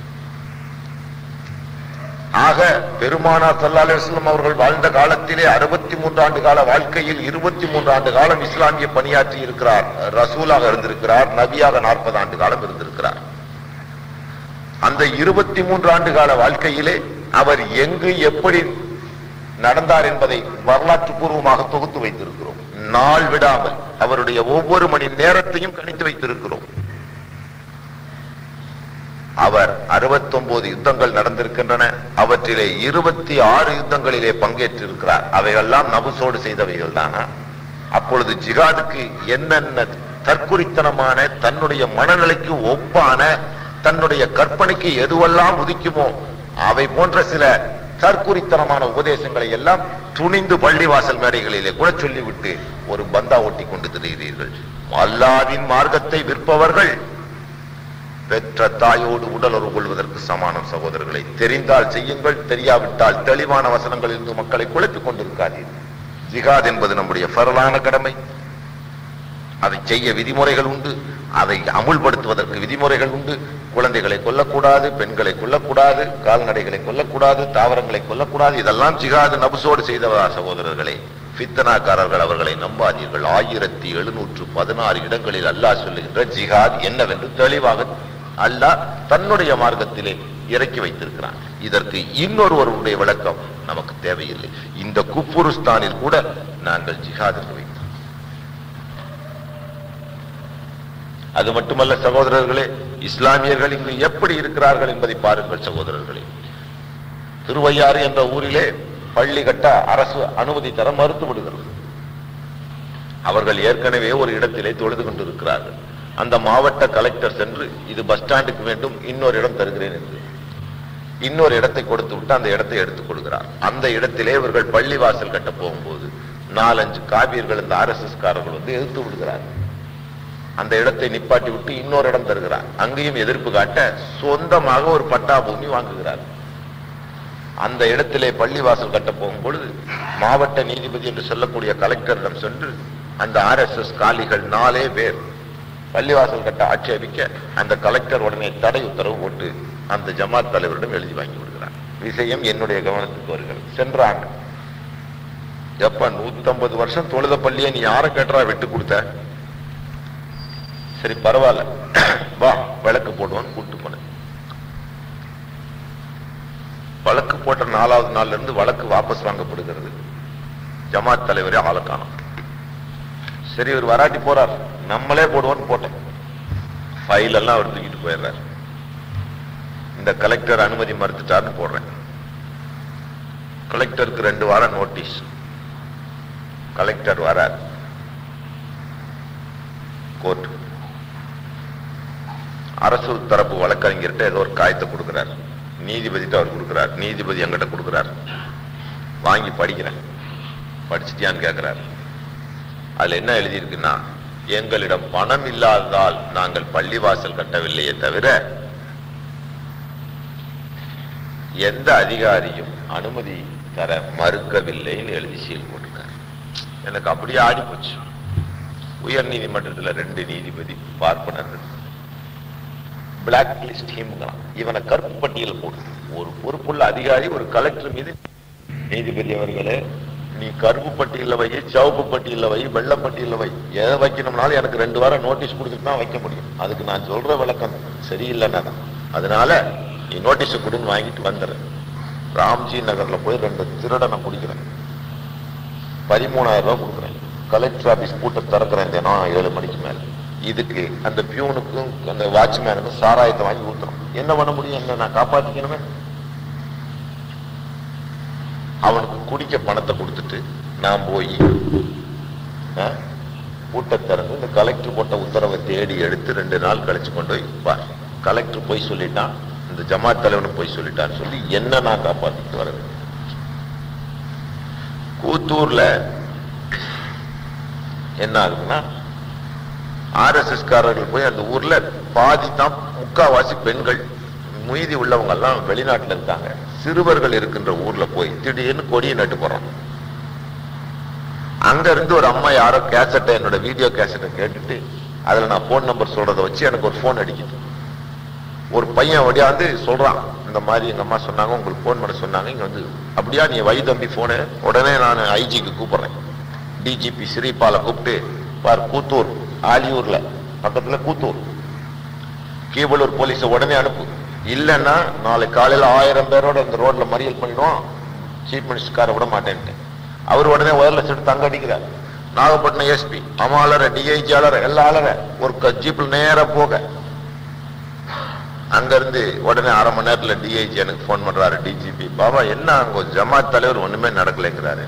ஆக பெருமானார் ஸல்லல்லாஹு அலைஹி வஸல்லம் அவர்கள் வாழ்ந்த காலத்திலே அறுபத்தி மூன்று ஆண்டு கால வாழ்க்கையில் இருபத்தி மூன்று ஆண்டு காலம் இஸ்லாமிய பணியாற்றி இருக்கிறார் ரசூலாக இருந்திருக்கிறார் நபியாக நாற்பது ஆண்டு காலம் இருந்திருக்கிறார் அந்த இருபத்தி மூன்று ஆண்டு கால வாழ்க்கையிலே அவர் எங்கு எப்படி நடந்தார் என்பதை வரலாற்று பூர்வமாக தொகுத்து வைத்திருக்கிறோம் நாள் விடாமல் அவருடைய ஒவ்வொரு மணி நேரத்தையும் கணித்து வைத்திருக்கிறோம் அவர் 69 யுத்தங்கள் நடந்திருக்கின்றன அவற்றிலே இருபத்தி ஆறு யுத்தங்களிலே பங்கேற்றிருக்கிறார் அவையெல்லாம் நபுசோடு செய்தவைகள் தானா அப்பொழுது ஜிகாதுக்கு என்னென்ன தற்குறித்தனமான தன்னுடைய மனநிலைக்கு ஒப்பான தன்னுடைய கற்பனைக்கு எதுவெல்லாம் உதிக்குமோ அவை போன்ற சில தற்குறித்தனமான உபதேசங்களை எல்லாம் துணிந்து பள்ளிவாசல் மேடைகளிலே கூட சொல்லிவிட்டு ஒரு பந்தா ஒட்டி கொண்டு திரிகிறீர்கள் அல்லாவின் மார்க்கத்தை விற்பவர்கள் பெற்ற தாயோடு உடலுறவு கொள்வதற்கு சமானம் சகோதரர்களை தெரிந்தால் செய்யுங்கள் தெரியாவிட்டால் தெளிவான வசனங்கள் இருந்து மக்களை குழப்பிக் கொண்டிருக்காதீர்கள் ஜிகாத் என்பது நம்முடைய ஃபரலான கடமை அதை செய்ய விதிமுறைகள் உண்டு அதை அமுல்படுத்துவதற்கு விதிமுறைகள் உண்டு குழந்தைகளை கொல்லக்கூடாது பெண்களை கொல்லக்கூடாது கால்நடைகளை கொல்லக்கூடாது தாவரங்களை கொல்லக்கூடாது இதெல்லாம் ஜிகாது நபுசோடு செய்தவரா சகோதரர்களே ஃபித்தனாக்காரர்கள் அவர்களை நம்பாதீர்கள் ஆயிரத்தி எழுநூற்று பதினாறு இடங்களில் அல்லாஹ் சொல்லுகின்ற ஜிகாத் என்னவென்று தெளிவாக அல்லாஹ் தன்னுடைய மார்க்கத்திலே இறக்கி வைத்திருக்கிறான் இதற்கு இன்னொருவருடைய விளக்கம் நமக்கு தேவையில்லை இந்த குப்புருஸ்தானில் கூட நாங்கள் ஜிஹாதுக்கு வைத்தோம் அது மட்டுமல்ல சகோதரர்களே இஸ்லாமியர்கள் இங்கு எப்படி இருக்கிறார்கள் என்பதை பாருங்கள் சகோதரர்களே திருவையாறு என்ற ஊரிலே பள்ளி கட்ட அரசு அனுமதி தர மறுத்து விடுகிறது அவர்கள் ஏற்கனவே ஒரு இடத்திலே தொழுது கொண்டிருக்கிறார்கள் அந்த மாவட்ட கலெக்டர் சென்று இது பஸ் ஸ்டாண்டுக்கு வேண்டும் இன்னொரு இடம் தருகிறேன் என்று இன்னொரு இடத்தை கொடுத்து விட்டு அந்த இடத்தை எடுத்துக் கொடுக்கிறார் அந்த இடத்திலே இவர்கள் பள்ளி வாசல் கட்ட போகும்போது நாலஞ்சு காவியர்கள் இந்த ஆர்எஸ்எஸ் காரர்கள் வந்து எதிர்த்து விடுகிறார்கள் அந்த இடத்தை நிப்பாட்டி விட்டு இன்னொரு இடம் தருகிறார் அங்கேயும் எதிர்ப்பு காட்ட சொந்தமாக ஒரு பட்டா பூமி வாங்குகிறார் அந்த இடத்திலே பள்ளிவாசல் கட்ட போகும்பொழுது மாவட்ட நீதிபதி என்று சொல்லக்கூடிய கலெக்டரிடம் சென்று அந்த ஆர்எஸ்எஸ் காலிகள் நாலே பேர் பள்ளிவாசல் கட்ட ஆட்சேபிக்க அந்த கலெக்டர் உடனே தடை உத்தரவு போட்டு அந்த ஜமாத் தலைவரிடம் எழுதி வாங்கி விடுகிறார் விஷயம் என்னுடைய கவனத்துக்கு வருகிறது சென்ற ஆண்டு எப்ப நூத்தம்பது வருஷம் தொழுத பள்ளியை நீ யாரை கேட்டரா விட்டு கொடுத்த சரி பரவாயில்ல வா விளக்கு போடுவான்னு கூட்டு போனேன் வழக்கு போட்ட நாலாவது நாள்ல இருந்து வழக்கு வாபஸ் வாங்கப்படுகிறது ஜமாத் தலைவரே ஆளை காணோம் சரி இவர் வராட்டி போறார் நம்மளே போடுவோம்னு போட்டேன் ஃபைல் எல்லாம் அவர் தூக்கிட்டு போயிடுறார் இந்த கலெக்டர் அனுமதி மறுத்துட்டாருன்னு போடுறேன் கலெக்டருக்கு ரெண்டு வாரம் நோட்டீஸ் கலெக்டர் வரார் கோர்ட் அரசு தரப்பு வழக்கறிஞர்கிட்ட ஏதோ ஒரு காயத்தை கொடுக்கிறார் நீதிபதிட்ட அவர் கொடுக்கிறார் நீதிபதி எங்கிட்ட கொடுக்கிறார் வாங்கி படிக்கிறேன் படிச்சிட்டியான்னு கேட்கிறார் அதுல என்ன எழுதியிருக்குன்னா எங்களிடம் பணம் இல்லாததால் நாங்கள் பள்ளிவாசல் கட்டவில்லையே தவிர எந்த அதிகாரியும் அனுமதி தர மறுக்கவில்லைன்னு எழுதி சீல் போட்டிருக்காரு எனக்கு அப்படியே ஆடி போச்சு உயர் நீதிமன்றத்துல ரெண்டு நீதிபதி பார்ப்பனர்கள் பிளாக் லிஸ்ட் ஹிம்ங்களாம் இவனை கருப்பு பட்டியல் போடு ஒரு பொறுப்புள்ள அதிகாரி ஒரு கலெக்டர் மீது நீதிபதி அவர்களே நீ கருப்பு பட்டியல வை சிவப்பு பட்டியல வை வெள்ளை பட்டியல வை எதை வைக்கணும்னாலும் எனக்கு ரெண்டு வாரம் நோட்டீஸ் கொடுத்துட்டு தான் வைக்க முடியும் அதுக்கு நான் சொல்ற விளக்கம் சரியில்லைன்னா தான் அதனால நீ நோட்டீஸ் கொடுன்னு வாங்கிட்டு வந்துடுற ராம்ஜி நகர்ல போய் ரெண்டு திருடனை பிடிக்கிறேன் பதிமூணாயிரம் ரூபாய் கொடுக்குறேன் கலெக்டர் ஆபீஸ் கூட்ட திறக்கிறேன் தினம் ஏழு மணிக்கு மேல இதுக்கு அந்த பியூனுக்கும் அந்த வாட்ச்மேனுக்கும் சாராயத்தை வாங்கி ஊத்துறோம் என்ன பண்ண முடியும் என்ன நான் காப்பாத்திக்கணுமே அவனுக்கு குடிக்க பணத்தை கொடுத்துட்டு நான் போய் கூட்ட திறந்து இந்த கலெக்டர் போட்ட உத்தரவை தேடி எடுத்து ரெண்டு நாள் கழிச்சு கொண்டு போய் பார் கலெக்டர் போய் சொல்லிட்டான் இந்த ஜமாத் தலைவனும் போய் சொல்லிட்டான்னு சொல்லி என்ன நான் காப்பாத்திட்டு வர வேண்டும் கூத்தூர்ல என்ன ஆகுதுன்னா ஆர்எஸ்எஸ் காரர்கள் போய் அந்த ஊர்ல பாதி தான் முக்காவாசி பெண்கள் மீதி உள்ளவங்க எல்லாம் வெளிநாட்டுல இருக்காங்க சிறுவர்கள் இருக்கின்ற ஊர்ல போய் திடீர்னு கொடியை நட்டு போறோம் அங்க இருந்து ஒரு அம்மா யாரோ கேசட்டை என்னோட வீடியோ கேசட்டை கேட்டுட்டு அதுல நான் போன் நம்பர் சொல்றதை வச்சு எனக்கு ஒரு போன் அடிக்குது ஒரு பையன் ஒடியாந்து சொல்றான் இந்த மாதிரி எங்க அம்மா சொன்னாங்க உங்களுக்கு போன் பண்ண சொன்னாங்க இங்க வந்து அப்படியா நீ வை தம்பி போனு உடனே நான் ஐஜிக்கு கூப்பிடுறேன் டிஜிபி ஸ்ரீபாலை கூப்பிட்டு பார் கூத்தூர் ஆலியூர்ல பக்கத்துல கூத்தூர் கீவலூர் போலீஸ உடனே அனுப்பு இல்லைன்னா நாளை காலையில ஆயிரம் பேரோட இந்த ரோட்ல மறியல் பண்ணிடுவோம் சீஃப் மினிஸ்டர்கார விட மாட்டேன்ட்டு அவர் உடனே ஒரு லட்சம் தங்க அடிக்கிறார் நாகப்பட்டினம் எஸ்பி அமாலர டிஐஜி அலர எல்லா அலர ஒரு க- ஜீப்ல நேரா போக அங்க இருந்து உடனே அரை மணி நேரத்துல டிஐஜி எனக்கு போன் பண்றாரு டிஜிபி பாபா என்ன அங்க ஒரு ஜமாத் தலைவர் ஒண்ணுமே நடக்கலைங்கிறாரு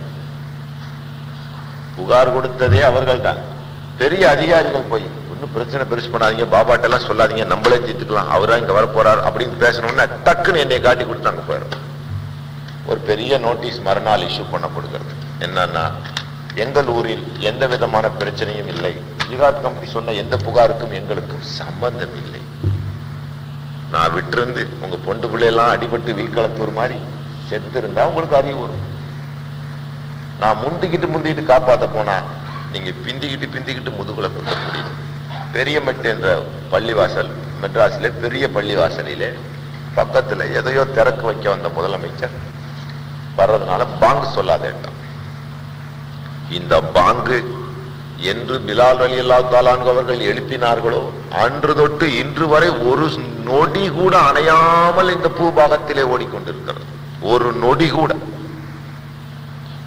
புகார் கொடுத்ததே அவர்கள் தான் பெரிய அதிகாரிகள் போய் ஒன்றும் பிரச்சனை பெருசு பண்ணாதீங்க பாபாட்ட எல்லாம் சொல்லாதீங்க நம்மளே தீர்த்துக்கலாம் அவரா இங்க வர போறார் அப்படின்னு பேசணும்னா டக்குன்னு என்னை காட்டி கொடுத்து அங்க போயிடும் ஒரு பெரிய நோட்டீஸ் மறுநாள் இஷ்யூ பண்ணப்படுகிறது என்னன்னா எங்கள் ஊரில் எந்த விதமான பிரச்சனையும் இல்லை ஜிகாத் கம்பெனி சொன்ன எந்த புகாருக்கும் எங்களுக்கும் சம்பந்தம் இல்லை நான் விட்டிருந்து உங்க பொண்டு பிள்ளையெல்லாம் அடிபட்டு வீக்களத்தூர் மாதிரி செத்து இருந்தா உங்களுக்கு அறிவு வரும் நான் முந்திக்கிட்டு முந்திக்கிட்டு காப்பாத்த போனா நீங்க பிந்திக்கிட்டு பிந்திக்கிட்டு முதுகுல குத்த முடியும் பெரியமெட்டு என்ற பள்ளிவாசல் மெட்ராஸிலே பெரிய பள்ளிவாசலிலே பக்கத்துல எதையோ திறக்க வைக்க வந்த முதலமைச்சர் வர்றதுனால பாங்கு சொல்லாதேட்டான் இந்த பாங்கு என்று பிலால் அலி அல்லா அவர்கள் எழுப்பினார்களோ அன்று தொட்டு இன்று வரை ஒரு நொடி கூட அணையாமல் இந்த பூபாகத்திலே ஓடிக்கொண்டிருக்கிறது ஒரு நொடி கூட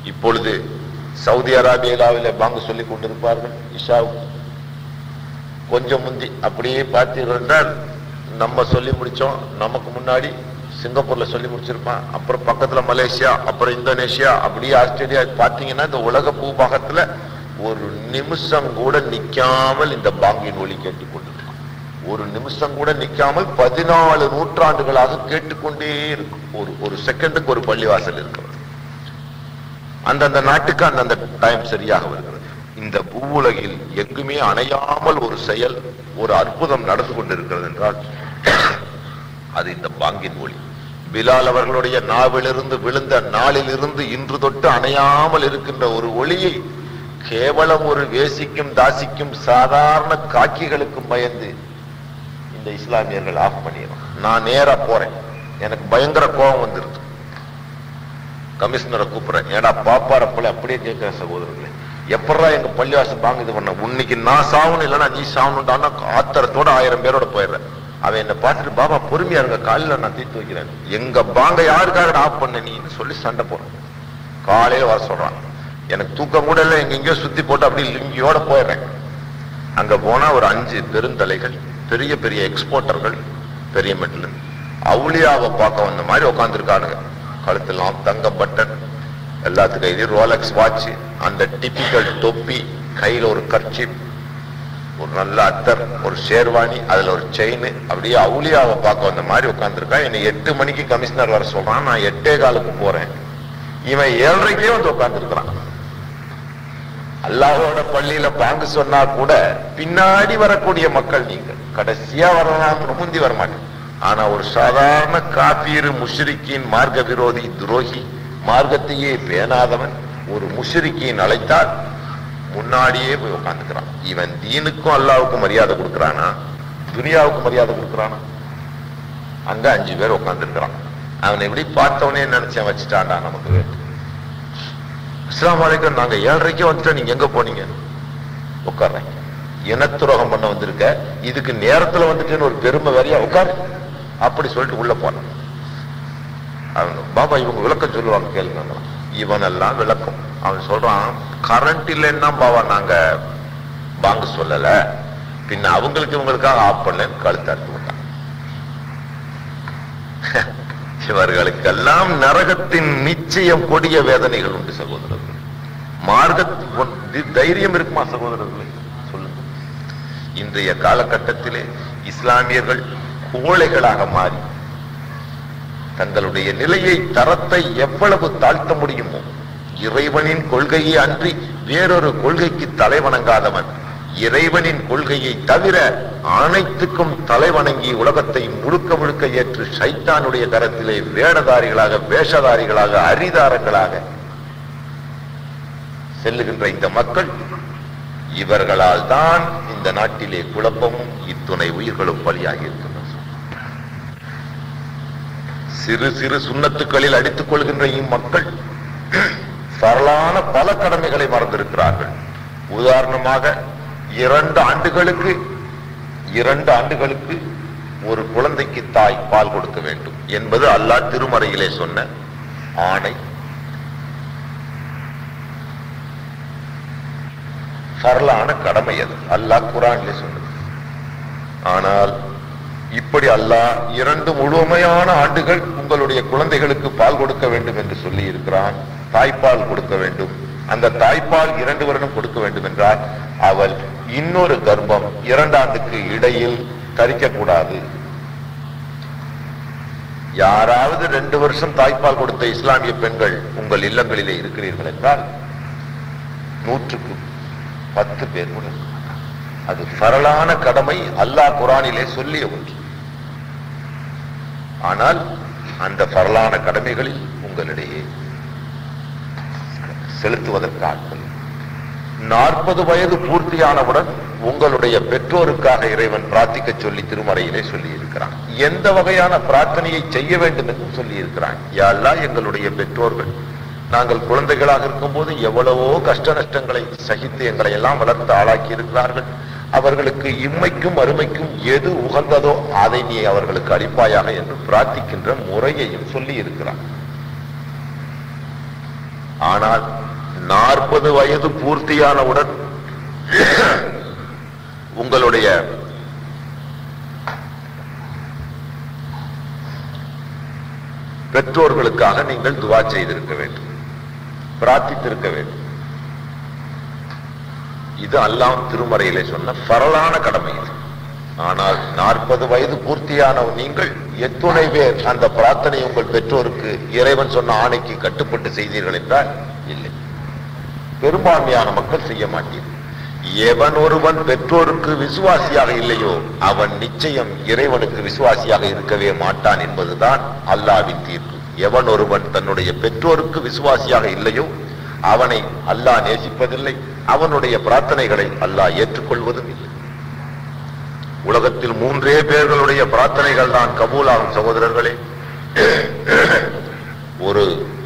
இப்பொழுது சவுதி அரேபியாவிலே பாங்கு சொல்லிக் கொண்டிருப்பார்கள் இஷாவுக்கு கொஞ்சம் முந்தி அப்படியே பார்த்தீர்கள் என்றால் நம்ம சொல்லி முடிச்சோம் நமக்கு முன்னாடி சிங்கப்பூர்ல சொல்லி முடிச்சிருப்பான் அப்புறம் பக்கத்துல மலேசியா அப்புறம் இந்தோனேஷியா அப்படியே ஆஸ்திரேலியா பார்த்தீங்கன்னா இந்த உலக பூபாகத்துல ஒரு நிமிஷம் கூட நிக்காமல் இந்த பாங்கின் ஒலி கேட்டுக்கொண்டிருக்கும் ஒரு நிமிஷம் கூட நிக்காமல் பதினாலு நூற்றாண்டுகளாக கேட்டுக்கொண்டே இருக்கும் ஒரு ஒரு செகண்டுக்கு ஒரு பள்ளிவாசல் இருக்கிறது அந்தந்த நாட்டுக்கு அந்தந்த டைம் சரியாக வருகிறது இந்த பூவுலகில் எங்குமே அணையாமல் ஒரு செயல் ஒரு அற்புதம் நடந்து கொண்டிருக்கிறது என்றால் அது இந்த பாங்கின் ஒளி பிலால் அவர்களுடைய நாவிலிருந்து விழுந்த நாளிலிருந்து இன்று தொட்டு அணையாமல் இருக்கின்ற ஒரு ஒளியை கேவலம் ஒரு வேசிக்கும் தாசிக்கும் சாதாரண காக்கிகளுக்கும் பயந்து இந்த இஸ்லாமியர்கள் ஆஃப் பண்ணிடணும் நான் நேரா போறேன் எனக்கு பயங்கர கோபம் வந்துருது கமிஷனரை கூப்பிடுறேன் ஏடா பாப்பாரப்பல அப்படியே கேட்கிற சகோதரர்களே எப்படா எங்க பள்ளிவாசல் பாங்க இது பண்ண உன்னைக்கு நான் சாவணும் இல்லைன்னா நீ சாவணும்டான்னா ஆத்திரத்தோட ஆயிரம் பேரோட போயிடுறேன் அவன் என்னை பார்த்துட்டு பாபா பொறுமையா இருங்க காலையில நான் தீர்த்து வைக்கிறேன் எங்க பாங்க யாருக்காக ஆஃப் பண்ண நீன்னு சொல்லி சண்டை போறேன் காலையில வர சொல்றான் எனக்கு தூக்கம் கூட இல்லை எங்கெங்கயோ சுத்தி போட்டு அப்படியே லிங்கியோட போயிடுறேன் அங்க போனா ஒரு அஞ்சு பெருந்தலைகள் பெரிய பெரிய எக்ஸ்போர்ட்டர்கள் பெரிய மெட்டில் அவுளியாவை பார்க்க வந்த மாதிரி உட்காந்துருக்கானுங்க கழுத்தெல்லாம் தங்க பட்டன் எல்லாத்துக்கும் இது ரோலக்ஸ் வாட்ச் அந்த டிபிக்கல் தொப்பி கையில ஒரு கர்ச்சிப் ஒரு நல்ல அத்தர் ஒரு ஷேர்வாணி அதுல ஒரு செயின் அப்படியே அவுளியாவை பார்க்க வந்த மாதிரி உட்காந்துருக்கான் என்னை எட்டு மணிக்கு கமிஷனர் வர சொல்றான் நான் எட்டே காலுக்கு போறேன் இவன் ஏழரைக்கே வந்து உட்காந்துருக்கிறான் அல்லாஹோட பள்ளியில பாங்கு சொன்னா கூட பின்னாடி வரக்கூடிய மக்கள் நீங்க கடைசியா வரலாம் முந்தி வர மாட்டேன் ஆனா ஒரு சாதாரண காபீர் முஷ்ரிக்கின் மார்க்க விரோதி துரோகி மார்க்கத்தையே பேணாதவன் ஒரு முஷ்ரிக்கின் அழைத்தால் முன்னாடியே போய் உட்காந்துக்கிறான் இவன் தீனுக்கும் அல்லாவுக்கும் மரியாதை கொடுக்கறானா துனியாவுக்கு மரியாதை கொடுக்கறானா அங்க அஞ்சு பேர் உட்காந்துருக்கிறான் அவனை எப்படி பார்த்தவனே நினைச்சேன் வச்சுட்டான்டா நமக்கு அஸ்லாம் வலைக்கம் நாங்க ஏழரைக்கே வந்துட்டோம் நீங்க எங்க போனீங்க உட்கார்றேன் இனத்துரோகம் பண்ண வந்திருக்க இதுக்கு நேரத்துல வந்துட்டேன்னு ஒரு பெருமை வேறையா உட்காரு அப்படி சொல்லிட்டு உள்ள போனான் அவங்க பாபா இவங்க விளக்கம் சொல்லுவாங்க கேளுங்க இவனெல்லாம் விளக்கம் அவன் சொல்றான் கரண்ட் இல்லைன்னா பாபா நாங்க பாங்க சொல்லல பின்ன அவங்களுக்கு இவங்களுக்காக ஆஃப் பண்ணலன்னு கழுத்து அறுத்து விட்டான் இவர்களுக்கெல்லாம் நரகத்தின் நிச்சயம் கொடிய வேதனைகள் உண்டு சகோதரர்கள் மார்க்க தைரியம் இருக்குமா சகோதரர்களே சொல்லுங்க இன்றைய காலகட்டத்திலே இஸ்லாமியர்கள் கோழைகளாக மாறி தங்களுடைய நிலையை தரத்தை எவ்வளவு தாழ்த்த முடியுமோ இறைவனின் கொள்கையை அன்றி வேறொரு கொள்கைக்கு தலைவணங்காதவன் இறைவனின் கொள்கையை தவிர அனைத்துக்கும் தலைவணங்கி உலகத்தை முழுக்க முழுக்க ஏற்று சைத்தானுடைய கரத்திலே வேடதாரிகளாக வேஷதாரிகளாக அரிதாரங்களாக செல்லுகின்ற இந்த மக்கள் இவர்களால் தான் இந்த நாட்டிலே குழப்பமும் இத்துணை உயிர்களும் பலியாகி இருக்கின்றன சிறு சிறு சுண்ணத்துக்களில் அடித்துக் கொள்கின்ற இம்மக்கள் சரளான பல கடமைகளை மறந்திருக்கிறார்கள் உதாரணமாக இரண்டு ஆண்டுகளுக்கு இரண்டு ஆண்டுகளுக்கு ஒரு குழந்தைக்கு தாய் பால் கொடுக்க வேண்டும் என்பது அல்லாஹ் திருமறையிலே சொன்ன ஆணை சரளான கடமை அது அல்லாஹ் குரானிலே சொன்னது ஆனால் இப்படி அல்லாஹ் இரண்டு முழுமையான ஆண்டுகள் உங்களுடைய குழந்தைகளுக்கு பால் கொடுக்க வேண்டும் என்று சொல்லி இருக்கிறான் தாய்ப்பால் கொடுக்க வேண்டும் அந்த தாய்ப்பால் இரண்டு வருடம் கொடுக்க வேண்டும் என்றால் அவள் இன்னொரு கர்ப்பம் இரண்டாண்டுக்கு இடையில் தரிக்கக்கூடாது யாராவது ரெண்டு வருஷம் தாய்ப்பால் கொடுத்த இஸ்லாமிய பெண்கள் உங்கள் இல்லங்களிலே இருக்கிறீர்கள் என்றால் நூற்றுக்கு பத்து பேர் கூட இருக்க மாட்டாங்க. அது பரலான கடமை அல்லாஹ் குரானிலே சொல்லிய ஒன்று ஆனால் அந்த பரலான கடமைகளில் உங்களிடையே செலுத்துவதற்கு ஆட்கள் நாற்பது வயது பூர்த்தியானவுடன் உங்களுடைய பெற்றோருக்காக இறைவன் பிரார்த்திக்க சொல்லி திருமறையிலே சொல்லி இருக்கிறான் எந்த வகையான பிரார்த்தனையை செய்ய வேண்டும் என்று சொல்லி இருக்கிறான் யாரெல்லாம் எங்களுடைய பெற்றோர்கள் நாங்கள் குழந்தைகளாக இருக்கும்போது எவ்வளவோ கஷ்ட நஷ்டங்களை சகித்து எங்களை எல்லாம் வளர்த்து ஆளாக்கி இருக்கிறார்கள் அவர்களுக்கு இம்மைக்கும் அருமைக்கும் எது உகந்ததோ அதை நீ அவர்களுக்கு அளிப்பாயாக என்று பிரார்த்திக்கின்ற முறையையும் சொல்லி இருக்கிறான் ஆனால் நாற்பது வயது பூர்த்தியானவுடன் உங்களுடைய பெற்றோர்களுக்காக நீங்கள் துவா செய்திருக்க வேண்டும் பிரார்த்தித்திருக்க வேண்டும் இது அல்லாம் திருமறையிலே சொன்ன பரலான கடமை இது ஆனால் நாற்பது வயது பூர்த்தியான நீங்கள் எத்துணை பேர் அந்த பிரார்த்தனை உங்கள் பெற்றோருக்கு இறைவன் சொன்ன ஆணைக்கு கட்டுப்பட்டு செய்தீர்கள் என்றால் இல்லை பெரும்பான்மையான மக்கள் செய்ய மாட்டீர்கள் எவன் ஒருவன் பெற்றோருக்கு விசுவாசியாக இல்லையோ அவன் நிச்சயம் இறைவனுக்கு விசுவாசியாக இருக்கவே மாட்டான் என்பதுதான் அல்லாவின் தீர்ப்பு எவன் ஒருவன் தன்னுடைய பெற்றோருக்கு விசுவாசியாக இல்லையோ அவனை அல்லாஹ் நேசிப்பதில்லை அவனுடைய பிரார்த்தனைகளை அல்லாஹ் ஏற்றுக்கொள்வதும் இல்லை உலகத்தில் மூன்றே பேர்களுடைய பிரார்த்தனைகள் தான் கபூலாகும் சகோதரர்களே ஒரு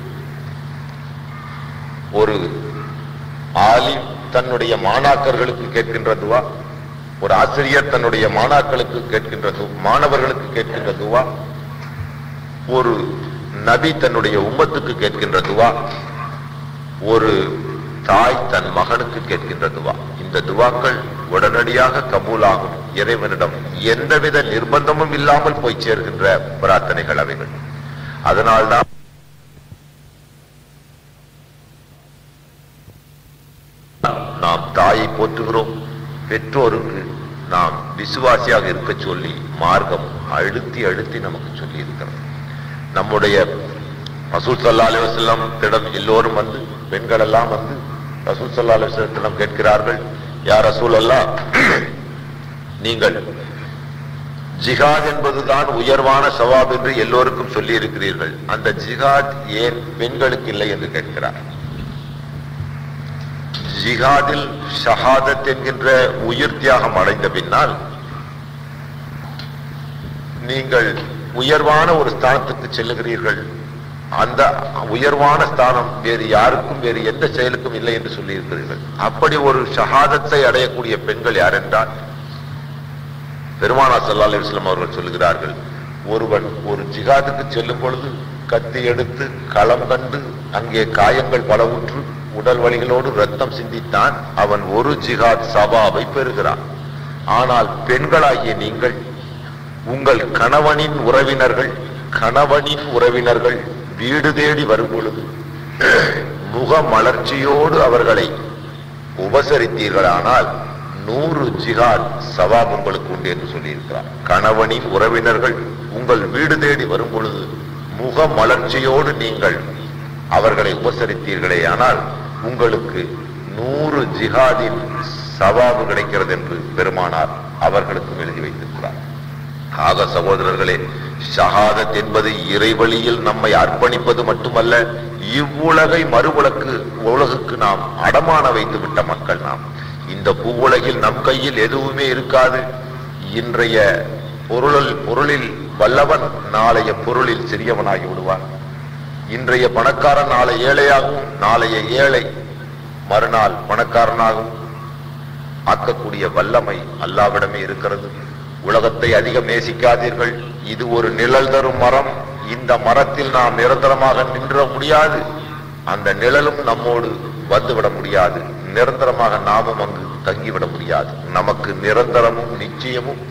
ஒரு ஆலிம் தன்னுடைய மாணாக்கர்களுக்கு கேட்கின்ற துவா ஒரு ஆசிரியர் தன்னுடைய மாணாக்களுக்கு கேட்கின்ற து- மாணவர்களுக்கு கேட்கின்ற துவா ஒரு நபி தன்னுடைய உம்மத்துக்கு கேட்கின்ற துவா ஒரு தாய் தன் மகனுக்கு கேட்கின்ற துவா இந்த துவாக்கள் உடனடியாக கபூலாகும் இறைவனிடம் எந்தவித நிர்பந்தமும் இல்லாமல் போய் சேர்கின்ற பிரார்த்தனைகள் அவைகள் அதனால்தான் நாம் தாயை போற்றுகிறோம் பெற்றோருக்கு நாம் விசுவாசியாக இருக்க சொல்லி மார்க்கம் அழுத்தி அழுத்தி நமக்கு சொல்லி இருக்கிறது நம்முடைய ரசூல் சல்லா அலுவலம் திடம் எல்லோரும் வந்து பெண்கள் எல்லாம் வந்து ரசூல் சல்லா அலுவலத்திடம் கேட்கிறார்கள் யார் ரசூல் அல்லா நீங்கள் ஜிஹாத் என்பதுதான் உயர்வான சவாப் என்று எல்லோருக்கும் சொல்லி இருக்கிறீர்கள் அந்த ஜிஹாத் ஏன் பெண்களுக்கு இல்லை என்று கேட்கிறார் ஜிஹாதில் ஷஹாதத் என்கின்ற உயிர் தியாகம் அடைந்த பின்னால் நீங்கள் உயர்வான ஒரு ஸ்தானத்துக்கு செல்லுகிறீர்கள் அந்த உயர்வான ஸ்தானம் வேறு யாருக்கும் வேறு எந்த செயலுக்கும் இல்லை என்று சொல்லி இருக்கிறீர்கள் அப்படி ஒரு ஷஹாதத்தை அடையக்கூடிய பெண்கள் யார் என்றால் பெருமானா சல்லா அலிஸ்லாம் அவர்கள் சொல்லுகிறார்கள் ஒருவன் ஒரு ஜிஹாதுக்கு செல்லும் பொழுது கத்தி எடுத்து களம் கண்டு அங்கே காயங்கள் பலவுற்று உடல் வலிகளோடு ரத்தம் சிந்தித்தான் அவன் ஒரு ஜிஹாத் சபாவை பெறுகிறான் ஆனால் பெண்களாகிய நீங்கள் உங்கள் கணவனின் உறவினர்கள் கணவனின் உறவினர்கள் வீடு தேடி வரும் பொழுது முக மலர்ச்சியோடு அவர்களை உபசரித்தீர்களானால் நூறு ஜிஹாத் சவாப் உங்களுக்கு உண்டு என்று சொல்லியிருக்கிறார் கணவனின் உறவினர்கள் உங்கள் வீடு தேடி வரும் பொழுது முக மலர்ச்சியோடு நீங்கள் அவர்களை உபசரித்தீர்களே ஆனால் உங்களுக்கு நூறு ஜிஹாதின் சவாபு கிடைக்கிறது என்று பெருமானார் அவர்களுக்கும் எழுதி வைத்திருக்கிறார் ஆக சகோதரர்களே ஷஹாதத் என்பது இறைவழியில் நம்மை அர்ப்பணிப்பது மட்டுமல்ல இவ்வுலகை மறுவுலக்கு உலகுக்கு நாம் அடமான வைத்து விட்ட மக்கள் நாம் இந்த பூவுலகில் நம் கையில் எதுவுமே இருக்காது இன்றைய பொருளில் பொருளில் வல்லவன் நாளைய பொருளில் சிறியவனாகி விடுவான் இன்றைய பணக்காரன் நாளை ஏழையாகவும் நாளைய ஏழை மறுநாள் பணக்காரனாகவும் ஆக்கக்கூடிய வல்லமை அல்லாவிடமே இருக்கிறது உலகத்தை அதிகம் நேசிக்காதீர்கள் இது ஒரு நிழல் தரும் மரம் இந்த மரத்தில் நாம் நிரந்தரமாக நின்ற முடியாது அந்த நிழலும் நம்மோடு வந்துவிட முடியாது நிரந்தரமாக நாமும் அங்கு தங்கிவிட முடியாது நமக்கு நிரந்தரமும் நிச்சயமும்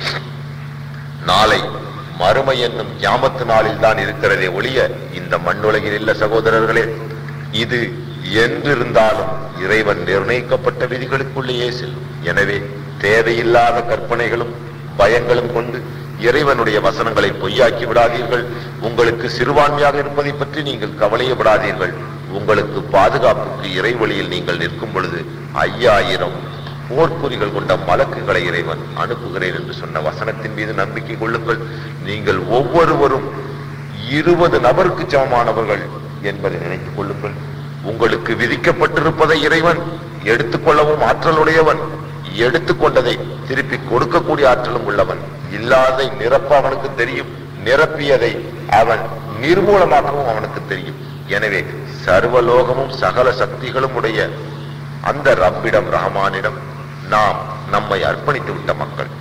நாளை மறுமை என்னும் கியாமத்து நாளில் தான் இருக்கிறதே ஒழிய இந்த மண்ணுலகில் இல்ல சகோதரர்களே இது என்றிருந்தாலும் இறைவன் நிர்ணயிக்கப்பட்ட விதிகளுக்குள்ளேயே செல்லும் எனவே தேவையில்லாத கற்பனைகளும் பயங்களும் கொண்டு இறைவனுடைய வசனங்களை பொய்யாக்கி விடாதீர்கள் உங்களுக்கு சிறுபான்மையாக இருப்பதை பற்றி நீங்கள் கவலையப்படாதீர்கள் உங்களுக்கு பாதுகாப்புக்கு இறைவழியில் நீங்கள் நிற்கும் பொழுது ஐயாயிரம் போர்க்குறிகள் கொண்ட மலக்குகளை இறைவன் அனுப்புகிறேன் என்று சொன்ன வசனத்தின் மீது நம்பிக்கை கொள்ளுங்கள் நீங்கள் ஒவ்வொருவரும் இருபது நபருக்கு சமமானவர்கள் என்பதை நினைத்துக் கொள்ளுங்கள் உங்களுக்கு விதிக்கப்பட்டிருப்பதை இறைவன் எடுத்துக்கொள்ளவும் ஆற்றலுடையவன் எடுத்துக்கொண்டதை திருப்பி கொடுக்கக்கூடிய ஆற்றலும் உள்ளவன் இல்லாதை நிரப்ப அவனுக்கு தெரியும் நிரப்பியதை அவன் நிர்மூலமாக்கவும் அவனுக்கு தெரியும் எனவே சர்வலோகமும் சகல சக்திகளும் உடைய அந்த ரப்பிடம் ரஹமானிடம் நாம் நம்மை அர்ப்பணித்து விட்ட மக்கள்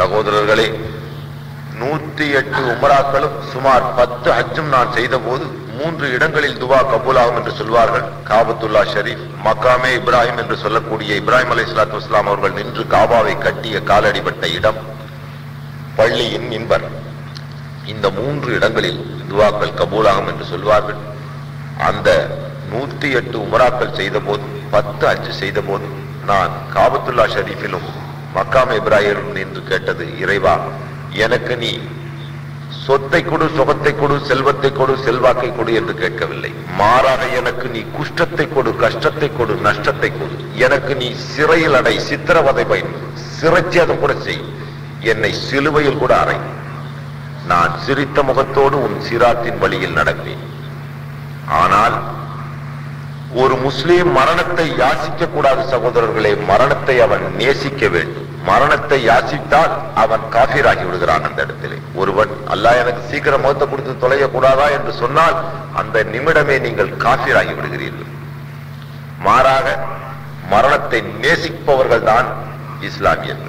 சகோதரர்களே நூற்றி எட்டு உமராக்களும் சுமார் பத்து ஹஜ்ஜும் நான் செய்த போது மூன்று இடங்களில் துவா கபூலாகும் என்று சொல்வார்கள் காபத்துல்லா ஷரீப் மக்காமே இப்ராஹிம் என்று சொல்லக்கூடிய இப்ராஹிம் அலை சலாத்து வஸ்லாம் அவர்கள் நின்று காபாவை கட்டிய காலடிப்பட்ட இடம் பள்ளியின் மின்பர் இந்த மூன்று இடங்களில் துவாக்கள் கபூலாகும் என்று சொல்வார்கள் அந்த நூத்தி எட்டு உமராக்கள் செய்த போது பத்து அஞ்சு செய்த போது நான் காபத்துல்லா ஷரீஃபிலும் மக்காம் இப்ராஹிம் என்று கேட்டது இறைவா எனக்கு நீ சொத்தை கொடு சுகத்தை கொடு செல்வத்தை கொடு செல்வாக்கை கொடு என்று கேட்கவில்லை மாறாக எனக்கு நீ குஷ்டத்தை கொடு கஷ்டத்தை கொடு நஷ்டத்தை கொடு எனக்கு நீ சிறையில் அடை சித்திரவதை பயன் சிறைச்சேதம் கூட செய் என்னை சிலுவையில் கூட அறை நான் சிரித்த முகத்தோடு உன் சிராத்தின் வழியில் நடப்பேன் ஆனால் ஒரு முஸ்லீம் மரணத்தை யாசிக்க கூடாது சகோதரர்களே மரணத்தை அவன் நேசிக்க வேண்டும் மரணத்தை யாசித்தால் அவன் காஃபிராகி விடுகிறான் அந்த இடத்திலே ஒருவன் அல்லாஹ் எனக்கு சீக்கிரம் முகத்தை கொடுத்து தொலைய கூடாதா என்று சொன்னால் அந்த நிமிடமே நீங்கள் காஃபிராகி விடுகிறீர்கள் மாறாக மரணத்தை நேசிப்பவர்கள் தான் இஸ்லாமியர்கள்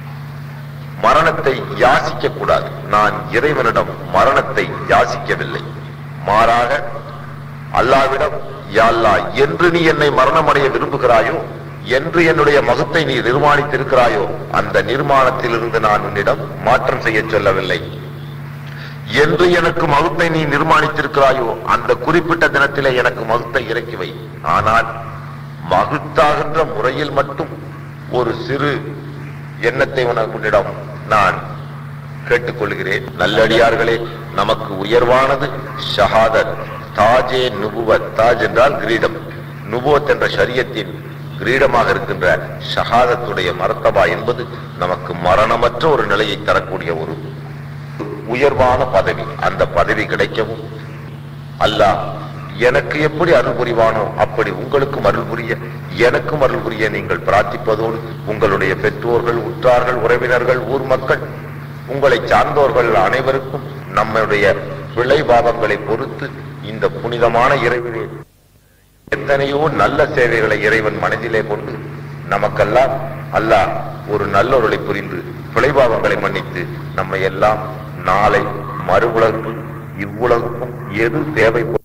மரணத்தை யாசிக்க கூடாது நான் இறைவனிடம் மரணத்தை யாசிக்கவில்லை மாறாக அல்லாவிடம் யா அல்லாஹ் என்று நீ என்னை மரணமடைய விரும்புகிறாயோ என்று என்னுடைய மகத்தை நீ நிர்மாணித்திருக்கிறாயோ அந்த நிர்மாணத்திலிருந்து நான் உன்னிடம் மாற்றம் செய்ய சொல்லவில்லை என்று எனக்கு மகுத்தை நீ நிர்மாணித்திருக்கிறாயோ அந்த குறிப்பிட்ட தினத்திலே எனக்கு மகுத்தை இறக்கி வை ஆனால் மகுத்தாகின்ற முறையில் மட்டும் ஒரு சிறு எண்ணத்தை உனக்கு உன்னிடம் நான் கேட்டுக்கொள்கிறேன் நல்லடியார்களே நமக்கு உயர்வானது ஷஹாதத் தாஜே நுபுவத் தாஜ் என்றால் கிரீடம் நுபுவத் என்ற ஷரியத்தின் கிரீடமாக இருக்கின்ற ஷஹாதத்துடைய மரத்தபா என்பது நமக்கு மரணமற்ற ஒரு நிலையை தரக்கூடிய ஒரு உயர்வான பதவி அந்த பதவி கிடைக்கவும் அல்லாஹ் எனக்கு எப்படி அருள் புரிவானோ அப்படி உங்களுக்கும் அருள் புரிய எனக்கும் அருள் புரிய நீங்கள் பிரார்த்திப்பதோடு உங்களுடைய பெற்றோர்கள் உற்றார்கள் உறவினர்கள் ஊர் மக்கள் உங்களை சார்ந்தோர்கள் அனைவருக்கும் நம்முடைய விளை பாவங்களை பொறுத்து இந்த புனிதமான இறைவனே எத்தனையோ நல்ல சேவைகளை இறைவன் மனதிலே கொண்டு நமக்கெல்லாம் அல்லாஹ் ஒரு நல்லொருளை புரிந்து பிழைபாவங்களை மன்னித்து நம்மை எல்லாம் நாளை மறு உலகுக்கும் இவ்வுலகுக்கும் எது தேவை